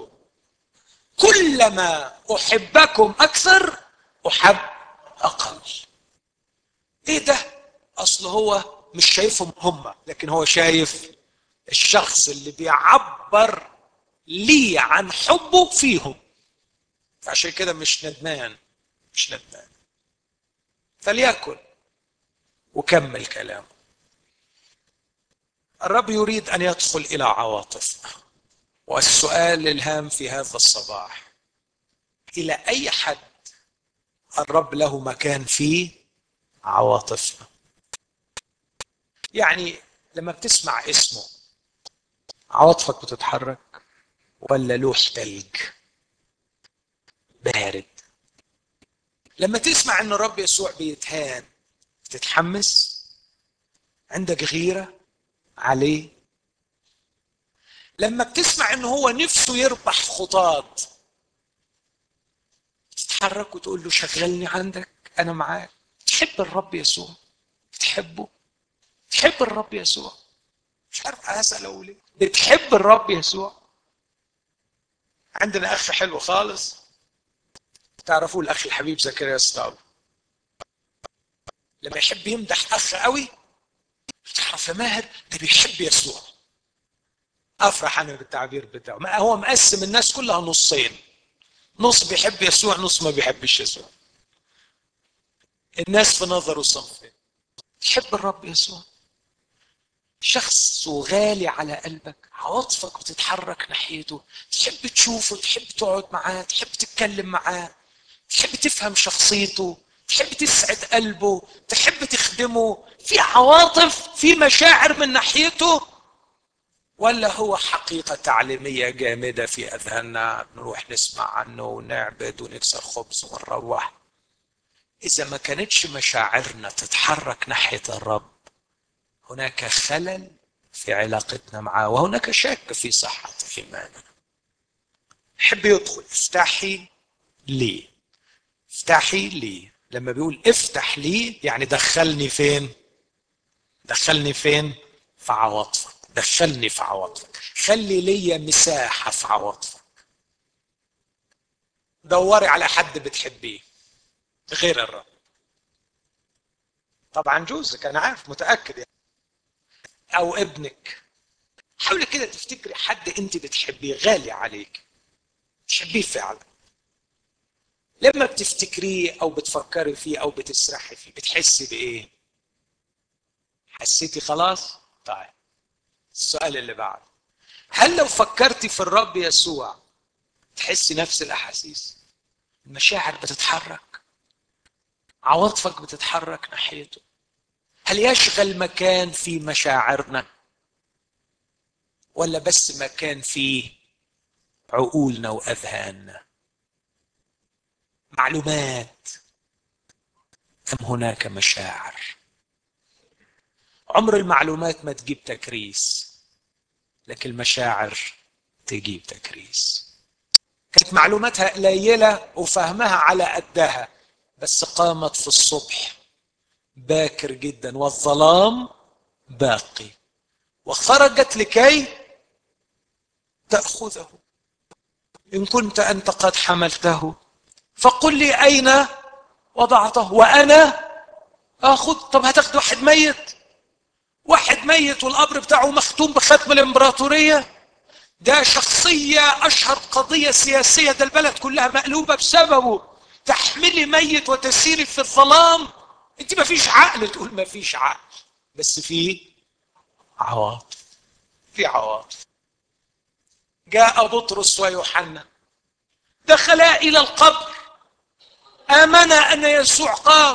كلما احبكم اكثر احب اقل ايه ده اصل هو مش شايفهم هم لكن هو شايف الشخص اللي بيعبر لي عن حبه فيهم عشان كده مش ندمان مش ندمان فليكن وكمل كلامه الرب يريد ان يدخل الى عواطفنا والسؤال الهام في هذا الصباح الى اي حد الرب له مكان في عواطفنا يعني لما بتسمع اسمه عواطفك بتتحرك ولا لوح ثلج بارد لما تسمع ان الرب يسوع بيتهان تتحمس عندك غيرة عليه لما بتسمع ان هو نفسه يربح خطاط تتحرك وتقول له شغلني عندك انا معاك تحب الرب يسوع بتحبه تحب الرب يسوع مش عارف اساله ليه بتحب الرب يسوع عندنا اخ حلو خالص تعرفوه الاخ الحبيب زكريا ستاو لما يحب يمدح اخ قوي تعرف يا ماهر ده بيحب يسوع افرح انا بالتعبير بتاعه ما هو مقسم الناس كلها نصين نص بيحب يسوع نص ما بيحبش يسوع الناس في نظره صنفين تحب الرب يسوع شخص غالي على قلبك عواطفك بتتحرك ناحيته تحب تشوفه تحب تقعد معاه تحب تتكلم معاه تحب تفهم شخصيته تحب تسعد قلبه تحب تخدمه في عواطف في مشاعر من ناحيته ولا هو حقيقة تعليمية جامدة في أذهاننا نروح نسمع عنه ونعبد ونكسر خبز ونروح إذا ما كانتش مشاعرنا تتحرك ناحية الرب هناك خلل في علاقتنا معه وهناك شك في صحة إيماننا حب يدخل افتحي لي افتحي لي لما بيقول افتح لي يعني دخلني فين دخلني فين في عواطفك دخلني في عواطفك خلي ليا مساحه في عواطفك دوري على حد بتحبيه غير الرب طبعا جوزك انا عارف متاكد يعني. او ابنك حاولي كده تفتكري حد انت بتحبيه غالي عليك تحبيه فعلا لما بتفتكريه او بتفكري فيه او بتسرحي فيه بتحسي بايه حسيتي خلاص طيب السؤال اللي بعده هل لو فكرتي في الرب يسوع تحسي نفس الاحاسيس المشاعر بتتحرك عواطفك بتتحرك ناحيته هل يشغل مكان في مشاعرنا ولا بس مكان في عقولنا واذهاننا معلومات ام هناك مشاعر عمر المعلومات ما تجيب تكريس لكن المشاعر تجيب تكريس كانت معلوماتها قليله وفهمها على قدها بس قامت في الصبح باكر جدا والظلام باقي وخرجت لكي تاخذه ان كنت انت قد حملته فقل لي اين وضعته وانا اخذ طب هتاخد واحد ميت واحد ميت والقبر بتاعه مختوم بختم الامبراطوريه ده شخصيه اشهر قضيه سياسيه ده البلد كلها مقلوبه بسببه تحملي ميت وتسيري في الظلام انت ما فيش عقل تقول ما فيش عقل بس في عواطف في عواطف جاء بطرس ويوحنا دخلا الى القبر امنا ان يسوع قام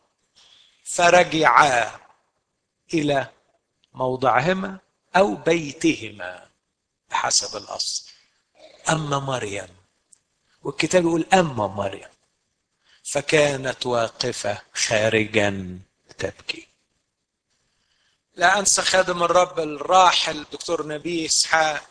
فرجعا الى موضعهما او بيتهما بحسب الاصل اما مريم والكتاب يقول اما مريم فكانت واقفه خارجا تبكي لا انسى خادم الرب الراحل الدكتور نبيه اسحاق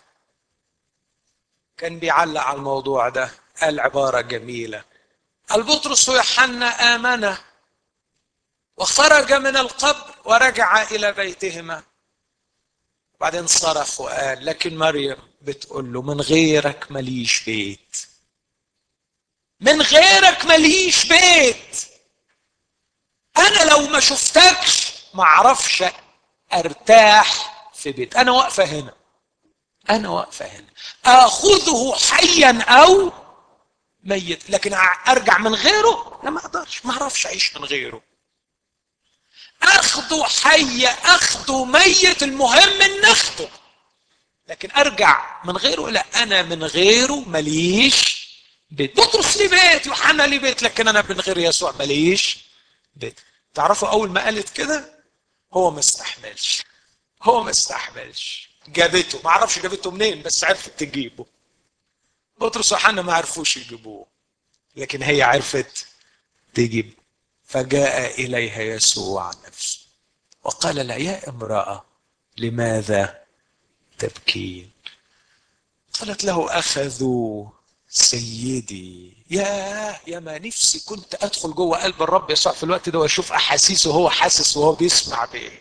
كان بيعلق على الموضوع ده قال عباره جميله البطرس ويوحنا امنا وخرج من القبر ورجع الى بيتهما بعدين صرخ وقال لكن مريم بتقول له من غيرك ماليش بيت من غيرك ماليش بيت انا لو ما شفتكش ما اعرفش ارتاح في بيت انا واقفه هنا انا واقفه هنا اخذه حيا او ميت لكن ارجع من غيره لا ما اقدرش ما اعرفش اعيش من غيره اخده حي اخده ميت المهم ان اخده لكن ارجع من غيره لا انا من غيره ماليش بيت بطرس لي بيت يوحنا لي بيت لكن انا من غير يسوع ماليش بيت تعرفوا اول ما قالت كده هو ما استحملش هو ما استحملش جابته ما اعرفش جابته منين بس عرفت تجيبه بطرس ويوحنا ما عرفوش يجيبوه لكن هي عرفت تجيب فجاء اليها يسوع نفسه وقال لها يا امراه لماذا تبكين قالت له اخذوا سيدي يا يا ما نفسي كنت ادخل جوه قلب الرب يسوع في الوقت ده واشوف احاسيسه وهو حاسس وهو بيسمع بايه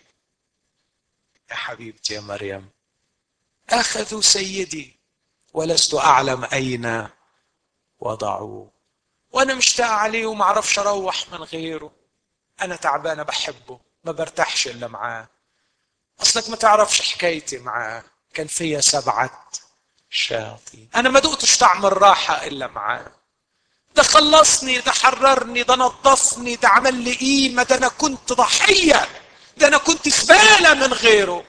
يا حبيبتي يا مريم اخذوا سيدي ولست اعلم اين وضعوه وانا مشتاق عليه وما اعرفش اروح من غيره انا تعبانه بحبه ما برتاحش الا معاه اصلك ما تعرفش حكايتي معاه كان فيا سبعه شياطين انا ما دقتش طعم الراحه الا معاه ده خلصني ده حررني ده نظفني ده عمل لي قيمه ده انا كنت ضحيه ده انا كنت زباله من غيره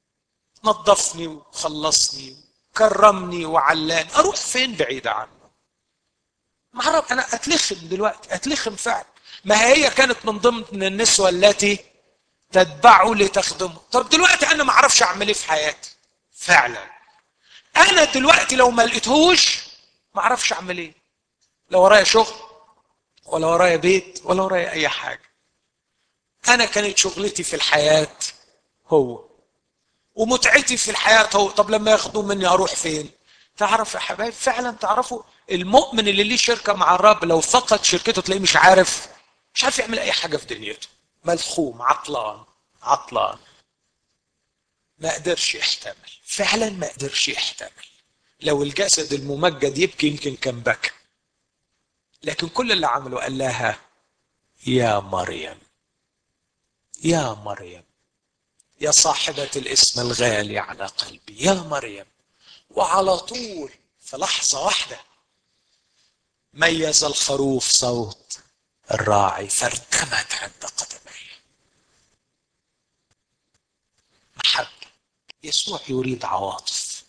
نظفني وخلصني كرمني وعلاني اروح فين بعيد عنه ما اعرف انا اتلخم دلوقتي اتلخم فعلا ما هي كانت من ضمن النسوه التي تتبعه لتخدمه طب دلوقتي انا ما اعرفش اعمل ايه في حياتي فعلا انا دلوقتي لو ما لقيتهوش ما اعرفش اعمل ايه لا ورايا شغل ولا ورايا بيت ولا ورايا اي حاجه انا كانت شغلتي في الحياه هو ومتعتي في الحياه هو طب لما ياخدوه مني اروح فين تعرف يا حبايب فعلا تعرفوا المؤمن اللي ليه شركه مع الرب لو فقد شركته تلاقيه مش عارف مش عارف يعمل اي حاجه في دنيته ملخوم عطلان عطلان ما قدرش يحتمل فعلا ما قدرش يحتمل لو الجسد الممجد يبكي يمكن كان بكى لكن كل اللي عمله قال لها يا مريم يا مريم يا صاحبة الاسم الغالي على قلبي يا مريم وعلى طول في لحظة واحدة ميز الخروف صوت الراعي فارتمت عند قدميه محبة يسوع يريد عواطف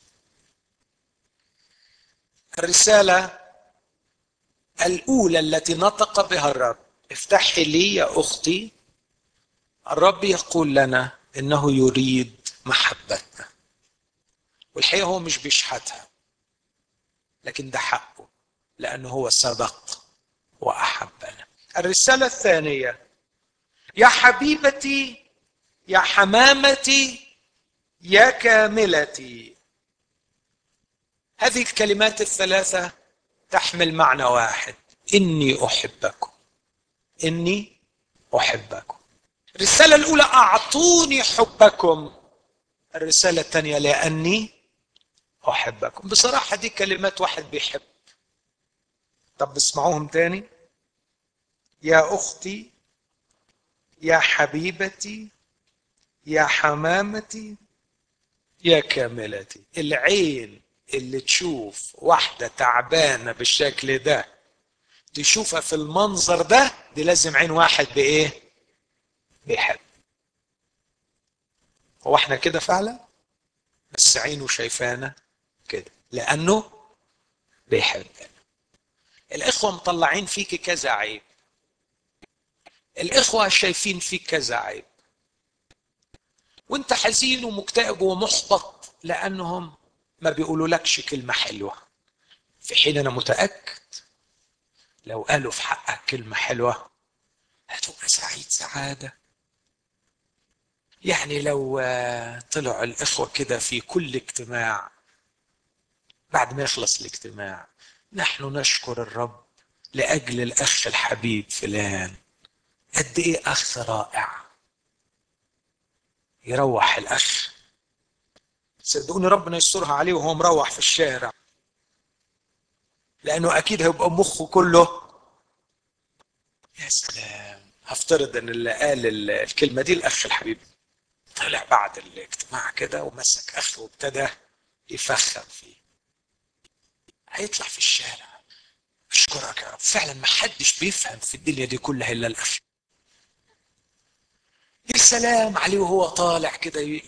الرسالة الأولى التي نطق بها الرب افتحي لي يا أختي الرب يقول لنا إنه يريد محبتنا والحقيقة هو مش بيشحتها لكن ده حقه لأنه هو سبق وأحبنا الرسالة الثانية يا حبيبتي يا حمامتي يا كاملتي هذه الكلمات الثلاثة تحمل معنى واحد إني أحبكم إني أحبكم الرسالة الأولى أعطوني حبكم الرسالة الثانية لأني أحبكم بصراحة دي كلمات واحد بيحب طب اسمعوهم تاني يا أختي يا حبيبتي يا حمامتي يا كاملتي العين اللي تشوف واحدة تعبانة بالشكل ده تشوفها في المنظر ده دي لازم عين واحد بإيه؟ بيحب هو احنا كده فعلا؟ بس عينه شايفانا كده لأنه بيحبنا الإخوة مطلعين فيك كذا عيب الإخوة شايفين فيك كذا عيب وانت حزين ومكتئب ومحبط لأنهم ما بيقولوا لكش كلمة حلوة في حين أنا متأكد لو قالوا في حقك كلمة حلوة هتبقى سعيد سعادة يعني لو طلعوا الإخوة كده في كل اجتماع بعد ما يخلص الاجتماع نحن نشكر الرب لأجل الأخ الحبيب فلان قد إيه أخ رائع يروح الأخ صدقوني ربنا يسترها عليه وهو مروح في الشارع لأنه أكيد هيبقى مخه كله يا سلام هفترض ان اللي قال الكلمه دي الاخ الحبيب طلع بعد الاجتماع كده ومسك اخ وابتدى يفخم فيه هيطلع في الشارع اشكرك يا رب فعلا ما حدش بيفهم في الدنيا دي كلها الا الاخ يا سلام عليه وهو طالع كده ي...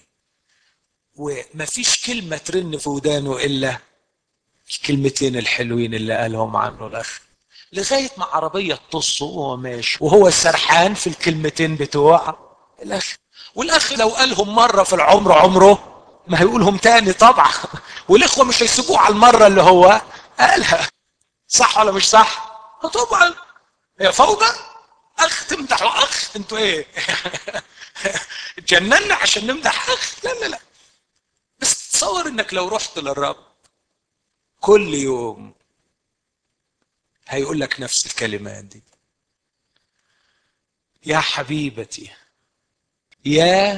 ومفيش كلمة ترن في ودانه إلا الكلمتين الحلوين اللي قالهم عنه الأخ لغاية ما عربية تصه وهو ماشي وهو سرحان في الكلمتين بتوع الأخ والأخ لو قالهم مرة في العمر عمره ما هيقولهم تاني طبعا والإخوة مش هيسيبوه على المرة اللي هو قالها صح ولا مش صح؟ طبعا هي فوضى اخ تمدحوا اخ انتوا ايه اتجننا عشان نمدح اخ لا لا لا بس تصور انك لو رحت للرب كل يوم هيقول لك نفس الكلمات دي يا حبيبتي يا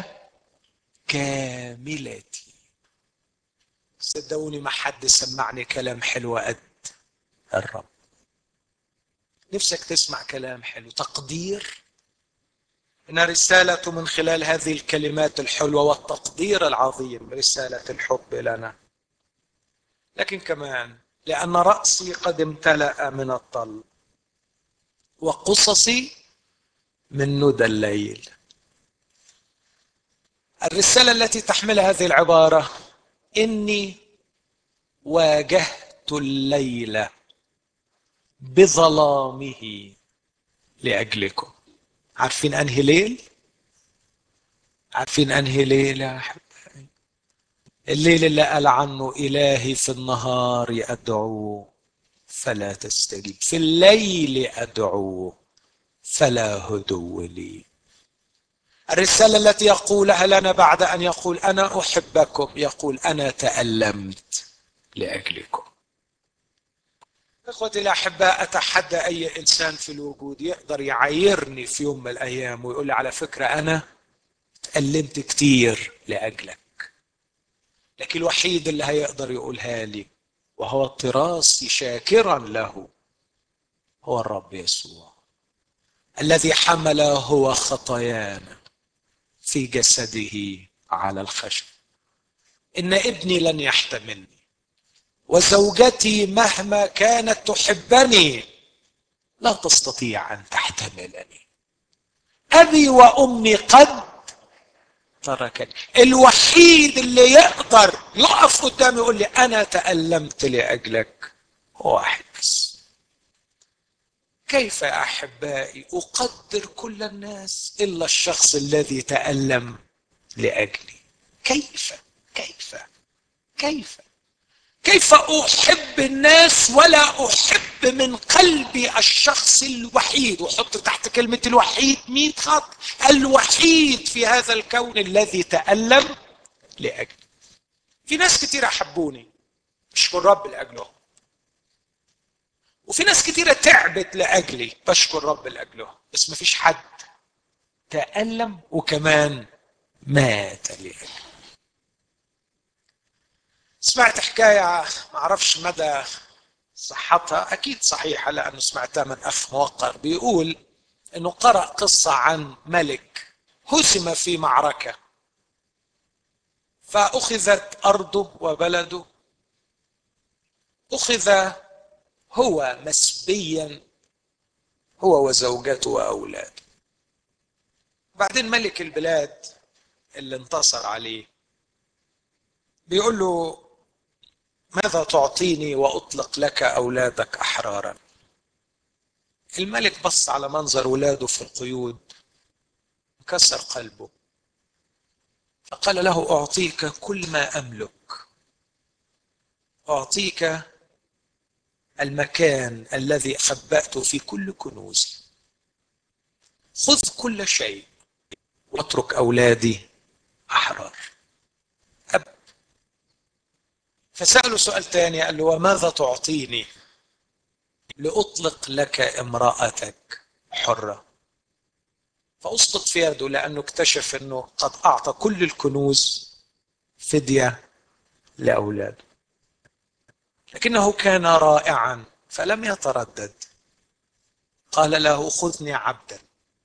كاملتي صدقوني ما حد سمعني كلام حلو قد الرب نفسك تسمع كلام حلو تقدير إن رسالة من خلال هذه الكلمات الحلوة والتقدير العظيم رسالة الحب لنا لكن كمان لأن رأسي قد امتلأ من الطل وقصصي من ندى الليل الرسالة التي تحمل هذه العبارة إني واجهت الليل بظلامه لأجلكم عارفين أنهي ليل؟ عارفين أنهي ليل يا أحبائي؟ الليل اللي قال عنه إلهي في النهار أدعو فلا تستجيب في الليل أدعو فلا هدو لي الرسالة التي يقولها لنا بعد أن يقول أنا أحبكم يقول أنا تألمت لأجلكم اخوتي الاحباء اتحدى اي انسان في الوجود يقدر يعايرني في يوم من الايام ويقول لي على فكره انا تألمت كتير لاجلك لكن الوحيد اللي هيقدر يقولها لي وهو اضطراسي شاكرا له هو الرب يسوع الذي حمل هو خطايانا في جسده على الخشب ان ابني لن يحتملني وزوجتي مهما كانت تحبني لا تستطيع ان تحتملني ابي وامي قد تركني الوحيد اللي يقدر يقف قدامي يقول لي انا تالمت لاجلك هو واحد بس كيف يا احبائي اقدر كل الناس الا الشخص الذي تالم لاجلي كيف كيف كيف كيف احب الناس ولا احب من قلبي الشخص الوحيد وحط تحت كلمه الوحيد 100 خط الوحيد في هذا الكون الذي تالم لاجلي في ناس كتير احبوني اشكر رب لاجلهم وفي ناس كتيرة تعبت لأجلي بشكر رب لأجلهم بس مفيش حد تألم وكمان مات لأجلي سمعت حكاية معرفش مدى صحتها أكيد صحيحة لأنه سمعتها من أخ موقر بيقول أنه قرأ قصة عن ملك هزم في معركة فأخذت أرضه وبلده أخذ هو مسبيا هو وزوجته واولاده بعدين ملك البلاد اللي انتصر عليه بيقول له ماذا تعطيني واطلق لك اولادك احرارا الملك بص على منظر ولاده في القيود كسر قلبه فقال له اعطيك كل ما املك اعطيك المكان الذي خبأت في كل كنوزي خذ كل شيء واترك أولادي أحرار أب فسأله سؤال تاني قال له وماذا تعطيني لأطلق لك امرأتك حرة فأسقط في يده لأنه اكتشف أنه قد أعطى كل الكنوز فدية لأولاده لكنه كان رائعا فلم يتردد قال له خذني عبدا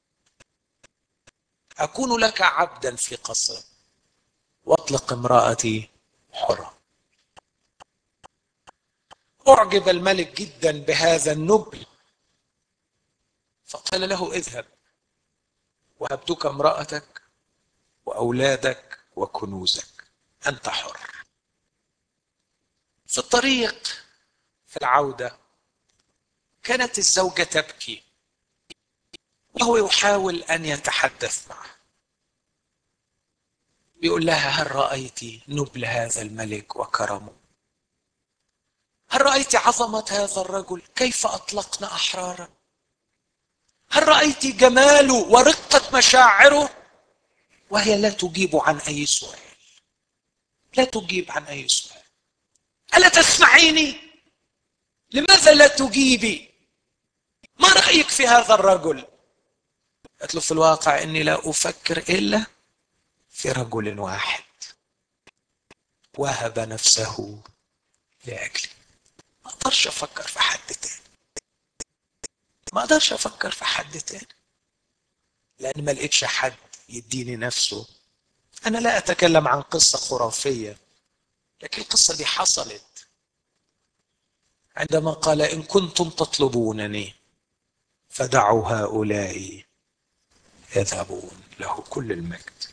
اكون لك عبدا في قصر واطلق امراتي حره اعجب الملك جدا بهذا النبل فقال له اذهب وهبتك امراتك واولادك وكنوزك انت حر في الطريق في العودة كانت الزوجة تبكي وهو يحاول أن يتحدث معها بيقول لها هل رأيت نبل هذا الملك وكرمه هل رأيت عظمة هذا الرجل كيف أطلقنا أحرارا هل رأيت جماله ورقة مشاعره وهي لا تجيب عن أي سؤال لا تجيب عن أي سؤال ألا تسمعيني؟ لماذا لا تجيبي؟ ما رأيك في هذا الرجل؟ قالت له في الواقع إني لا أفكر إلا في رجل واحد وهب نفسه لأجلي ما أقدرش أفكر في حد تاني ما أقدرش أفكر في حد تاني لأن ما لقيتش حد يديني نفسه أنا لا أتكلم عن قصة خرافية لكن القصة دي حصلت عندما قال إن كنتم تطلبونني فدعوا هؤلاء يذهبون له كل المجد